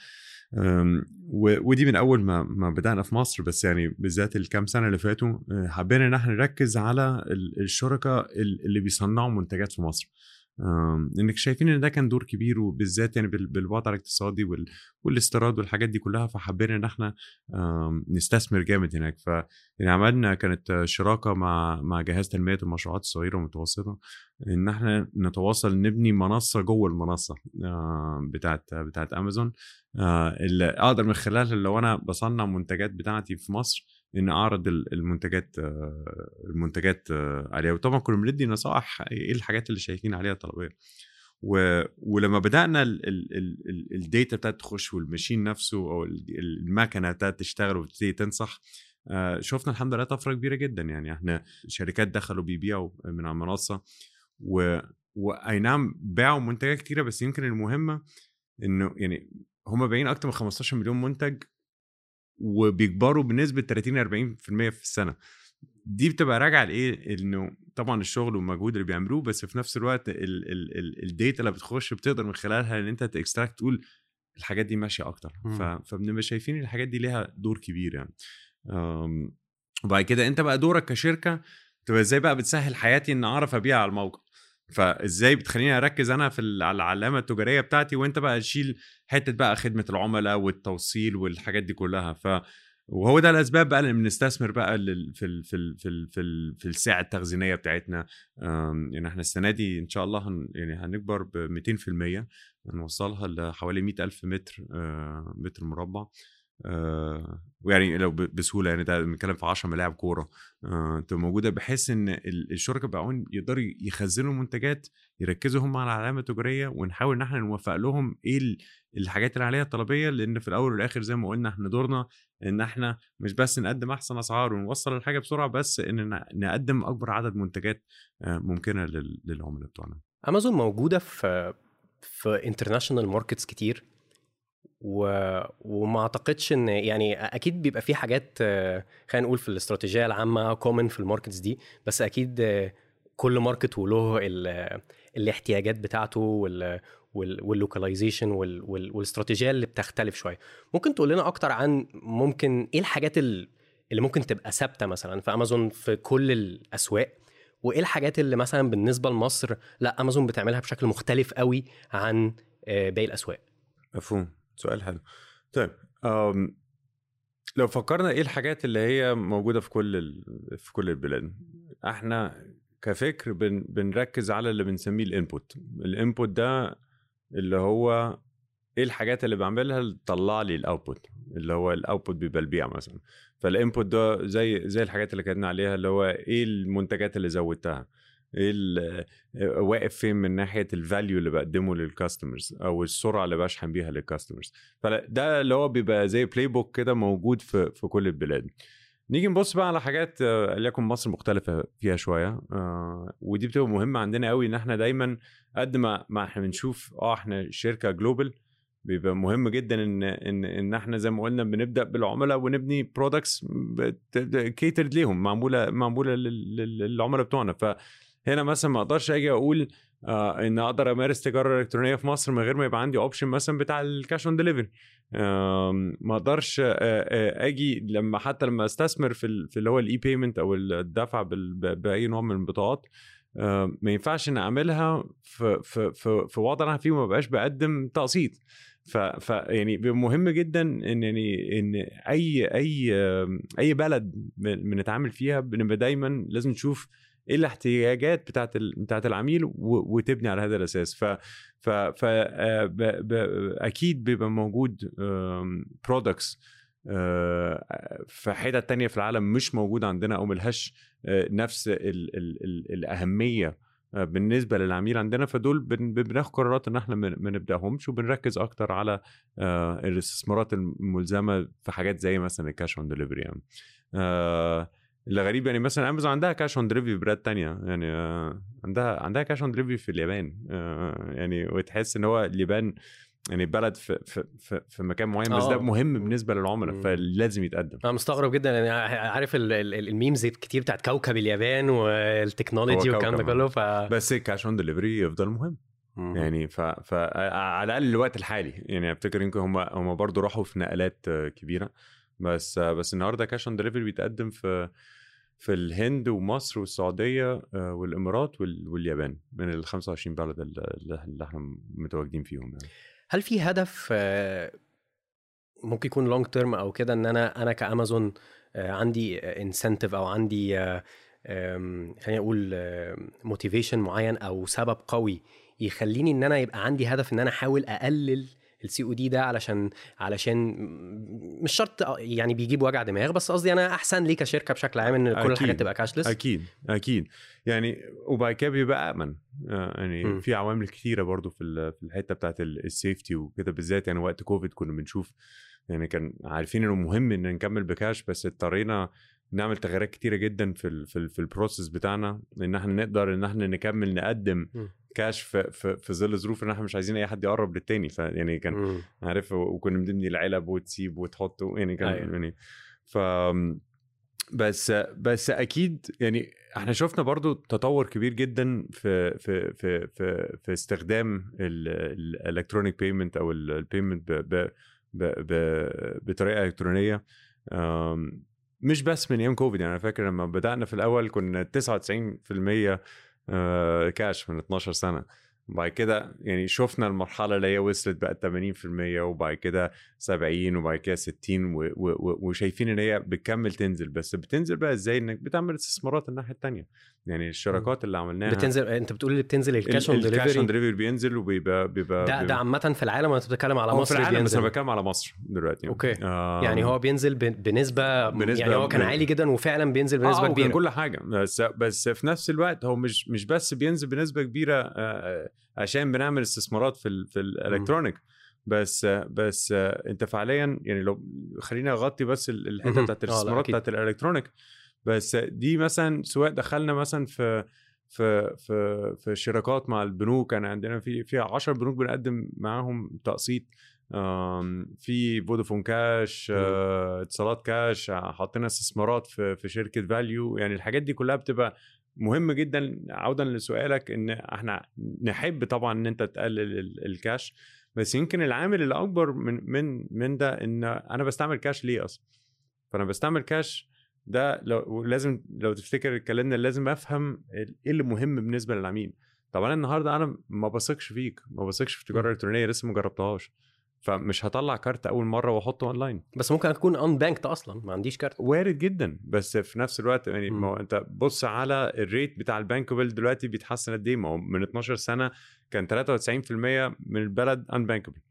ودي من اول ما ما بدانا في مصر بس يعني بالذات الكام سنه اللي فاتوا آه، حبينا ان احنا نركز على الشركاء اللي بيصنعوا منتجات في مصر انك شايفين ان ده كان دور كبير وبالذات يعني بالوضع الاقتصادي والاستيراد والحاجات دي كلها فحبينا ان احنا نستثمر جامد هناك ف يعني عملنا كانت شراكه مع مع جهاز تنميه المشروعات الصغيره والمتوسطه ان احنا نتواصل نبني منصه جوه المنصه بتاعت بتاعت امازون آه، اللي اقدر من خلالها لو انا بصنع منتجات بتاعتي في مصر ان اعرض المنتجات المنتجات عليها وطبعا كنا بندي نصائح ايه الحاجات اللي شايفين عليها طلبيه و... ولما بدانا الداتا بتاعت تخش والماشين نفسه او المكنه بتاعت تشتغل وتبتدي تنصح آه، شفنا الحمد لله طفره كبيره جدا يعني احنا شركات دخلوا بيبيعوا من على المنصه و واي نعم باعوا منتجات كتيره بس يمكن المهمه انه يعني هم بايعين اكتر من 15 مليون منتج وبيكبروا بنسبه 30 40% في السنه دي بتبقى راجعه لايه انه طبعا الشغل والمجهود اللي بيعملوه بس في نفس الوقت الداتا اللي بتخش بتقدر من خلالها ان انت تكستراكت تقول الحاجات دي ماشيه اكتر فبنبقى شايفين ان الحاجات دي ليها دور كبير يعني وبعد كده انت بقى دورك كشركه تبقى ازاي بقى بتسهل حياتي ان اعرف ابيع على الموقع فازاي بتخليني اركز انا في العلامه التجاريه بتاعتي وانت بقى تشيل حته بقى خدمه العملاء والتوصيل والحاجات دي كلها ف وهو ده الاسباب بقى اللي بنستثمر بقى في ال في ال في ال في, ال في السعه التخزينيه بتاعتنا يعني احنا السنه دي ان شاء الله هن يعني هنكبر ب 200% هنوصلها لحوالي 100000 متر آه، متر مربع آه ويعني لو بسهوله يعني ده بنتكلم في 10 ملاعب كوره آه تبقى موجوده بحيث ان الشركاء بقى يقدروا يخزنوا منتجات يركزوا هم على العلامه التجاريه ونحاول ان احنا نوفق لهم ايه الحاجات اللي عليها الطلبيه لان في الاول والاخر زي ما قلنا احنا دورنا ان احنا مش بس نقدم احسن اسعار ونوصل الحاجه بسرعه بس ان ن- نقدم اكبر عدد منتجات آه، ممكنه لل- للعملاء بتوعنا امازون موجوده في في انترناشونال ماركتس كتير و... وما اعتقدش ان يعني اكيد بيبقى في حاجات آه، خلينا نقول في الاستراتيجيه العامه كومن في الماركتس دي بس اكيد آه، كل ماركت وله ال... الاحتياجات بتاعته وال واللوكاليزيشن وال... وال... والاستراتيجيه اللي بتختلف شويه ممكن تقول لنا اكتر عن ممكن ايه الحاجات ال- اللي ممكن تبقى ثابته مثلا في امازون في كل الاسواق وايه الحاجات اللي مثلا بالنسبه لمصر لا امازون بتعملها بشكل مختلف قوي عن آه، باقي الاسواق مفهوم سؤال حلو طيب أم لو فكرنا ايه الحاجات اللي هي موجوده في كل ال... في كل البلاد احنا كفكر بن... بنركز على اللي بنسميه الانبوت الانبوت ده اللي هو ايه الحاجات اللي بعملها اللي تطلع لي الاوتبوت اللي هو الاوتبوت بيبقى البيع مثلا فالانبوت ده زي زي الحاجات اللي اتكلمنا عليها اللي هو ايه المنتجات اللي زودتها ايه ال- واقف فين من ناحيه الفاليو اللي بقدمه للكاستمرز او السرعه اللي بشحن بيها للكاستمرز فده اللي هو بيبقى زي بلاي بوك كده موجود في في كل البلاد نيجي نبص بقى على حاجات آه، ليكن مصر مختلفة فيها شوية آه، ودي بتبقى مهمة عندنا قوي ان احنا دايما قد ما ما احنا بنشوف اه احنا شركة جلوبال بيبقى مهم جدا ان ان ان احنا زي ما قلنا بنبدا بالعملاء ونبني برودكتس كيترد ليهم معموله معموله لل- لل- للعملاء بتوعنا فهنا مثلا ما اقدرش اجي اقول آه ان اقدر امارس تجاره الكترونيه في مصر من غير ما يبقى عندي اوبشن مثلا بتاع الكاش اون ديليفري ما اقدرش آه، آه، اجي لما حتى لما استثمر في ال- في اللي هو الاي بيمنت او الدفع بال- ب- باي نوع من البطاقات آه، ما ينفعش ان اعملها في في في, في وضع انا فيه ما بقاش بقدم تقسيط ف, ف يعني بيبقى مهم جدا ان يعني ان اي اي آم، اي بلد بن- بنتعامل فيها بنبقى دايما لازم نشوف ايه الاحتياجات بتاعت ال- بتاعت العميل و- وتبني على هذا الاساس ف ف ف آه، ب- ب- اكيد بيبقى موجود برودكتس في حتت تانية في العالم مش موجودة عندنا او ملهاش آه، نفس ال ال ال الاهميه آه، بالنسبه للعميل عندنا فدول بن- بناخد قرارات ان احنا ما ما نبداهمش وبنركز اكتر على آه، الاستثمارات الملزمه في حاجات زي مثلا الكاش اون ديليفري يعني آه، اللي غريب يعني مثلا امازون عندها كاش اون ديليفري في بلاد تانية يعني آه، عندها عندها كاش اون ديليفري في اليابان آه، يعني وتحس ان هو اليابان يعني بلد في في في, في مكان معين بس آه. ده مهم بالنسبه للعملاء مم. فلازم يتقدم انا مستغرب جدا يعني عارف ال- ال- الميمز كتير بتاعت كوكب اليابان والتكنولوجي هو والكلام ده كوكب، كله ف بس الكاش اون ديليفري يفضل مهم مم. يعني ف... ف على الاقل الوقت الحالي يعني افتكر يمكن هم هم برضه راحوا في نقلات آه، كبيره بس آه، بس النهارده كاش اون دليفري بيتقدم في في الهند ومصر والسعوديه آه، والامارات وال... واليابان من ال 25 بلد اللي اللي احنا متواجدين فيهم يعني. هل في هدف آه، ممكن يكون لونج تيرم او كده ان انا انا كامازون آه، عندي انسنتيف او عندي آه، آم، خليني اقول موتيفيشن معين او سبب قوي يخليني ان انا يبقى عندي هدف ان انا احاول اقلل السي او دي ده علشان علشان مش شرط يعني بيجيب وجع دماغ بس قصدي انا احسن لي كشركه بشكل عام ان كل أكيد. الحاجات تبقى كاشلس اكيد اكيد يعني وبعد كده بيبقى امن آه، يعني م. في عوامل كتيره برضو في ال- في الحته بتاعت ال- السيفتي وكده بالذات يعني وقت كوفيد كنا بنشوف يعني كان عارفين انه مهم ان نكمل بكاش بس اضطرينا نعمل تغييرات كتيره جدا في ال في, ال في البروسيس بتاعنا ان احنا نقدر ان احنا نكمل نقدم م. كاش في, في, في ظل ظروف ان احنا مش عايزين اي حد يقرب للتاني فيعني كان مم. عارف وكنا بنبني العلب وتسيب وتحط يعني كان أيوة. يعني ف بس بس اكيد يعني احنا شفنا برضو تطور كبير جدا في في في في, في استخدام الالكترونيك بيمنت او البيمنت بطريقه الكترونيه أم، مش بس من ايام كوفيد يعني انا فاكر لما بدانا في الاول كنا 99% آه، كاش من 12 سنه وبعد كده يعني شفنا المرحله اللي هي وصلت بقى 80% وبعد كده 70 وبعد كده 60 و- و- و- وشايفين ان هي بتكمل تنزل بس بتنزل بقى ازاي انك بتعمل استثمارات الناحيه الثانيه يعني الشراكات اللي عملناها بتنزل انت بتقول اللي بتنزل الكاش اون الكاش اون ديليفري دليفري بينزل وبيبقى بيبقى ده ده بيبقى عامه في العالم ولا انت بتتكلم على هو مصر في العالم بس بينزل؟ انا بتكلم على مصر دلوقتي أوكي. آم، يعني هو بينزل ب- بنسبه, بنسبة- يعني هو كان عالي جدا وفعلا بينزل بنسبه آه وكان كبيره كل حاجه بس بس في نفس الوقت هو مش مش بس بينزل بنسبه كبيره آه، آه، عشان بنعمل استثمارات في ال في الالكترونيك بس بس انت فعليا يعني لو خلينا اغطي بس ال- الحته مهم. بتاعت آه، لا، الاستثمارات أكيد. بتاعت الالكترونيك بس دي مثلا سواء دخلنا مثلا في في في في شراكات مع البنوك انا عندنا في في 10 بنوك بنقدم معاهم تقسيط آم، في فودافون كاش آه، اتصالات كاش آه، حطينا استثمارات في في شركه فاليو يعني الحاجات دي كلها بتبقى مهم جدا عودا لسؤالك ان احنا نحب طبعا ان انت تقلل ال- الكاش بس يمكن العامل الاكبر من من من ده ان انا بستعمل كاش ليه اصلا فانا بستعمل كاش ده لو لازم لو تفتكر اتكلمنا لازم افهم ال- ايه اللي مهم بالنسبه للعميل طب انا النهارده انا ما بثقش فيك ما بثقش في التجاره م. الالكترونيه لسه ما جربتهاش فمش هطلع كارت اول مره واحطه اونلاين بس ممكن اكون ان بانكت اصلا ما عنديش كارت وارد جدا بس في نفس الوقت يعني مم. ما هو انت بص على الريت بتاع البانكوبل دلوقتي بيتحسن قد ايه ما هو من 12 سنه كان 93% من البلد انبانكوبل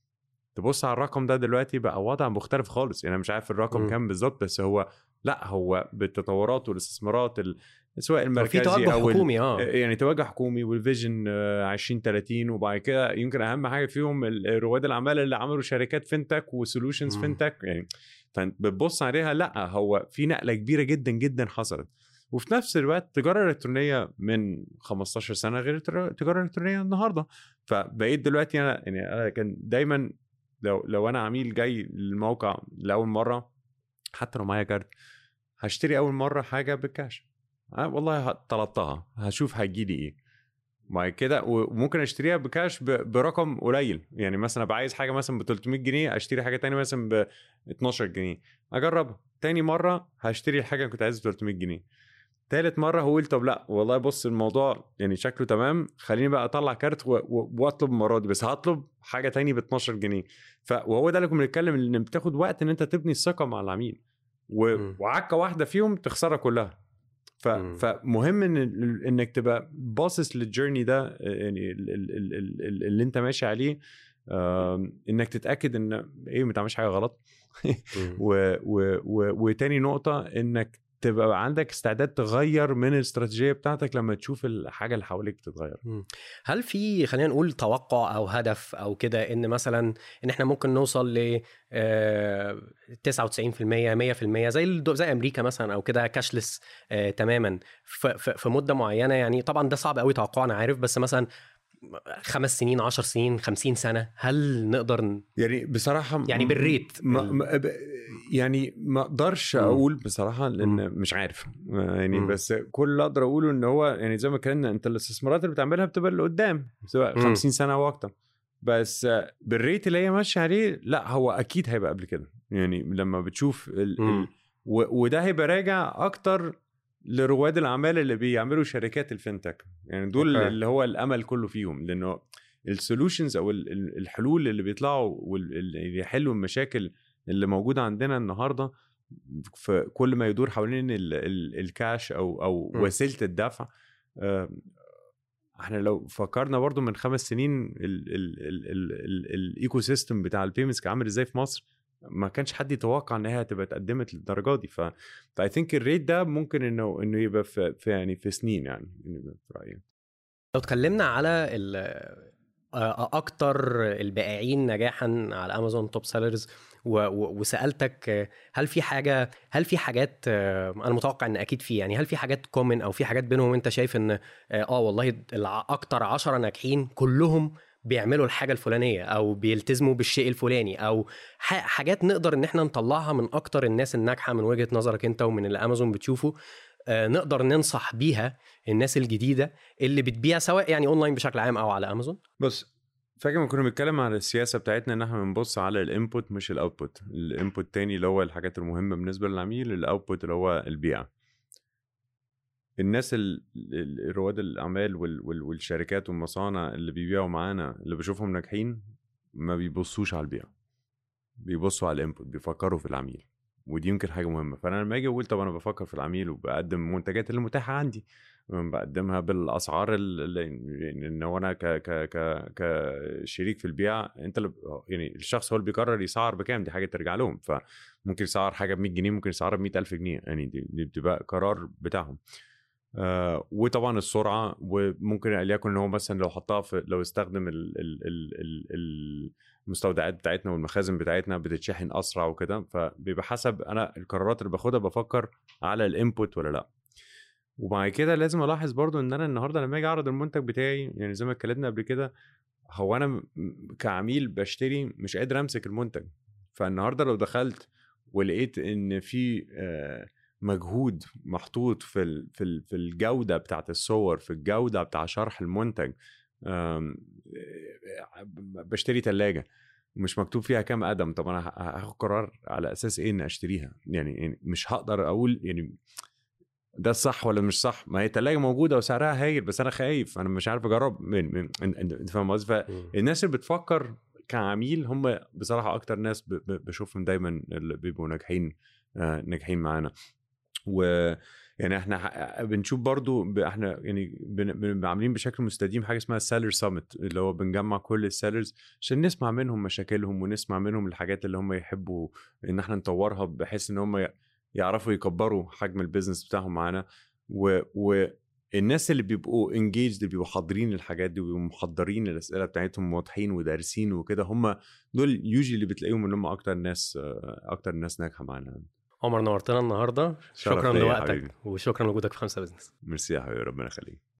تبص على الرقم ده دلوقتي بقى وضع مختلف خالص يعني انا مش عارف الرقم مم. كام بالظبط بس هو لا هو بالتطورات والاستثمارات ال- سواء في المركزي توجه او ال- حكومي اه يعني توجه حكومي والفيجن آه، 2030 وبعد كده يمكن اهم حاجه فيهم ال- رواد الاعمال اللي عملوا شركات فينتك وسولوشنز مم. فينتك يعني فانت بتبص عليها لا هو في نقله كبيره جدا جدا حصلت وفي نفس الوقت التجاره الالكترونيه من 15 سنه غير التر- التجاره الالكترونيه النهارده فبقيت دلوقتي انا يعني انا كان دايما لو لو انا عميل جاي للموقع لاول مره حتى لو معايا كارت هشتري اول مره حاجه بالكاش أه والله ه- طلبتها هشوف هيجي لي ايه بعد كده وممكن اشتريها بكاش ب- برقم قليل يعني مثلا ابقى عايز حاجه مثلا ب 300 جنيه اشتري حاجه تانية مثلا ب 12 جنيه اجربها تاني مره هشتري الحاجه اللي كنت عايزها ب 300 جنيه تالت مرة هقول طب لا والله بص الموضوع يعني شكله تمام خليني بقى اطلع كارت و- و- واطلب المرة دي بس هطلب حاجة تاني ب 12 جنيه ف وهو ده اللي كنا بنتكلم ان بتاخد وقت ان انت تبني الثقة مع العميل و... مم. وعكة واحدة فيهم تخسرها كلها ف... مم. فمهم ان انك تبقى باصص للجيرني ده يعني ال- ال- ال- ال- ال- اللي انت ماشي عليه آم، انك تتاكد ان ايه ما تعملش حاجه غلط مم. و... و... و... وتاني نقطه انك تبقى عندك استعداد تغير من الاستراتيجيه بتاعتك لما تشوف الحاجه اللي حواليك بتتغير هل في خلينا نقول توقع او هدف او كده ان مثلا ان احنا ممكن نوصل ل آه، 99% 100% زي الدو- زي امريكا مثلا او كده كاشلس تماما ف- ف- في مده معينه يعني طبعا ده صعب قوي توقعه انا عارف بس مثلا خمس سنين عشر سنين خمسين سنه هل نقدر ن- يعني بصراحه يعني م- بالريت ما ال- ما ب- يعني ما اقدرش مم. اقول بصراحه لان مم. مش عارف يعني مم. بس كل اللي اقدر اقوله ان هو يعني زي ما اتكلمنا انت الاستثمارات اللي بتعملها بتبقى اللي قدام سواء مم. 50 سنه او اكتر بس بالريت اللي هي ماشيه عليه لا هو اكيد هيبقى قبل كده يعني لما بتشوف ال مم. ال و- وده هيبقى راجع اكتر لرواد الاعمال اللي بيعملوا شركات الفinTech يعني دول أوكي. اللي هو الامل كله فيهم لانه السولوشنز او ال- ال- الحلول اللي بيطلعوا واللي يحلوا المشاكل اللي موجوده عندنا النهارده في كل ما يدور حوالين ال- ال- الكاش او او م. وسيله الدفع آه، احنا لو فكرنا برضو من خمس سنين الايكو سيستم بتاع البيمنتس كان عامل ازاي في مصر ما كانش حد يتوقع ان هي هتبقى اتقدمت للدرجه دي ف فاي ثينك الريت ده ممكن انه انه يبقى في, في يعني في سنين يعني إنه يبقى في رايي لو اتكلمنا على ال آه، اكتر البائعين نجاحا على امازون توب سيلرز وسالتك آه، هل في حاجه هل في حاجات آه، انا متوقع ان اكيد في يعني هل في حاجات كومن او في حاجات بينهم انت شايف ان اه آه، والله الع- اكتر عشرة ناجحين كلهم بيعملوا الحاجه الفلانيه او بيلتزموا بالشيء الفلاني او ح- حاجات نقدر ان احنا نطلعها من اكتر الناس الناجحه من وجهه نظرك انت ومن اللي امازون بتشوفه آه، نقدر ننصح بيها الناس الجديده اللي بتبيع سواء يعني اونلاين بشكل عام او على امازون بص فاكر ما كنا بنتكلم على السياسه بتاعتنا ان احنا بنبص على الانبوت مش الاوتبوت الانبوت تاني اللي هو الحاجات المهمه بالنسبه للعميل الاوتبوت اللي هو البيع الناس ال- ال- رواد الاعمال وال- وال- والشركات والمصانع اللي بيبيعوا معانا اللي بشوفهم ناجحين ما بيبصوش على البيع بيبصوا على الانبوت بيفكروا في العميل ودي يمكن حاجه مهمه فانا لما اجي اقول طب انا بفكر في العميل وبقدم المنتجات اللي متاحه عندي بقدمها بالاسعار اللي يعني ان هو انا ك ك ك كشريك في البيع انت اللي يعني الشخص هو اللي بيقرر يسعر بكام دي حاجه ترجع لهم فممكن يسعر حاجه ب 100 جنيه ممكن يسعرها ب 100000 جنيه يعني دي, دي بتبقى قرار بتاعهم آه وطبعا السرعه وممكن ليكن ان هو مثلا لو حطها في لو استخدم ال ال ال ال المستودعات بتاعتنا والمخازن بتاعتنا بتتشحن اسرع وكده فبيبقى حسب انا القرارات اللي باخدها بفكر على الانبوت ولا لا وبعد كده لازم الاحظ برضو ان انا النهارده لما اجي اعرض المنتج بتاعي يعني زي ما اتكلمنا قبل كده هو انا م- كعميل بشتري مش قادر امسك المنتج فالنهارده لو دخلت ولقيت ان في آه، مجهود محطوط في ال- في ال- في الجوده بتاعت الصور في الجوده بتاع شرح المنتج آم، آه، بشتري ثلاجه مش مكتوب فيها كام قدم طب انا ه- هاخد قرار على اساس ايه اني اشتريها يعني يعني مش هقدر اقول يعني ده الصح ولا مش صح ما هي التلاجة موجوده وسعرها هايل بس انا خايف انا مش عارف اجرب من من انت- انت انت فاهم قصدي فالناس اللي بتفكر كعميل هم بصراحه اكتر ناس ب- ب- بشوفهم دايما اللي بيبقوا ناجحين آه، ناجحين معانا و يعني احنا ح- بنشوف برضو ب- احنا يعني بن- بن- عاملين بشكل مستديم حاجه اسمها سيلر سامت اللي هو بنجمع كل السيلرز عشان نسمع منهم مشاكلهم ونسمع منهم الحاجات اللي هم يحبوا ان احنا نطورها بحيث ان هم ي- يعرفوا يكبروا حجم البيزنس بتاعهم معانا و, و الناس اللي بيبقوا انجيجد اللي بيبقوا حاضرين الحاجات دي وبيبقوا محضرين الاسئله بتاعتهم واضحين ودارسين وكده هم دول يوجي اللي بتلاقيهم ان هم اكتر ناس اكتر ناس ناجحه معانا عمر نورتنا النهارده شرف شكرا ليا يا لوقتك حبيبي. وشكرا لوجودك في خمسة بزنس ميرسي يا حبيبي ربنا يخليك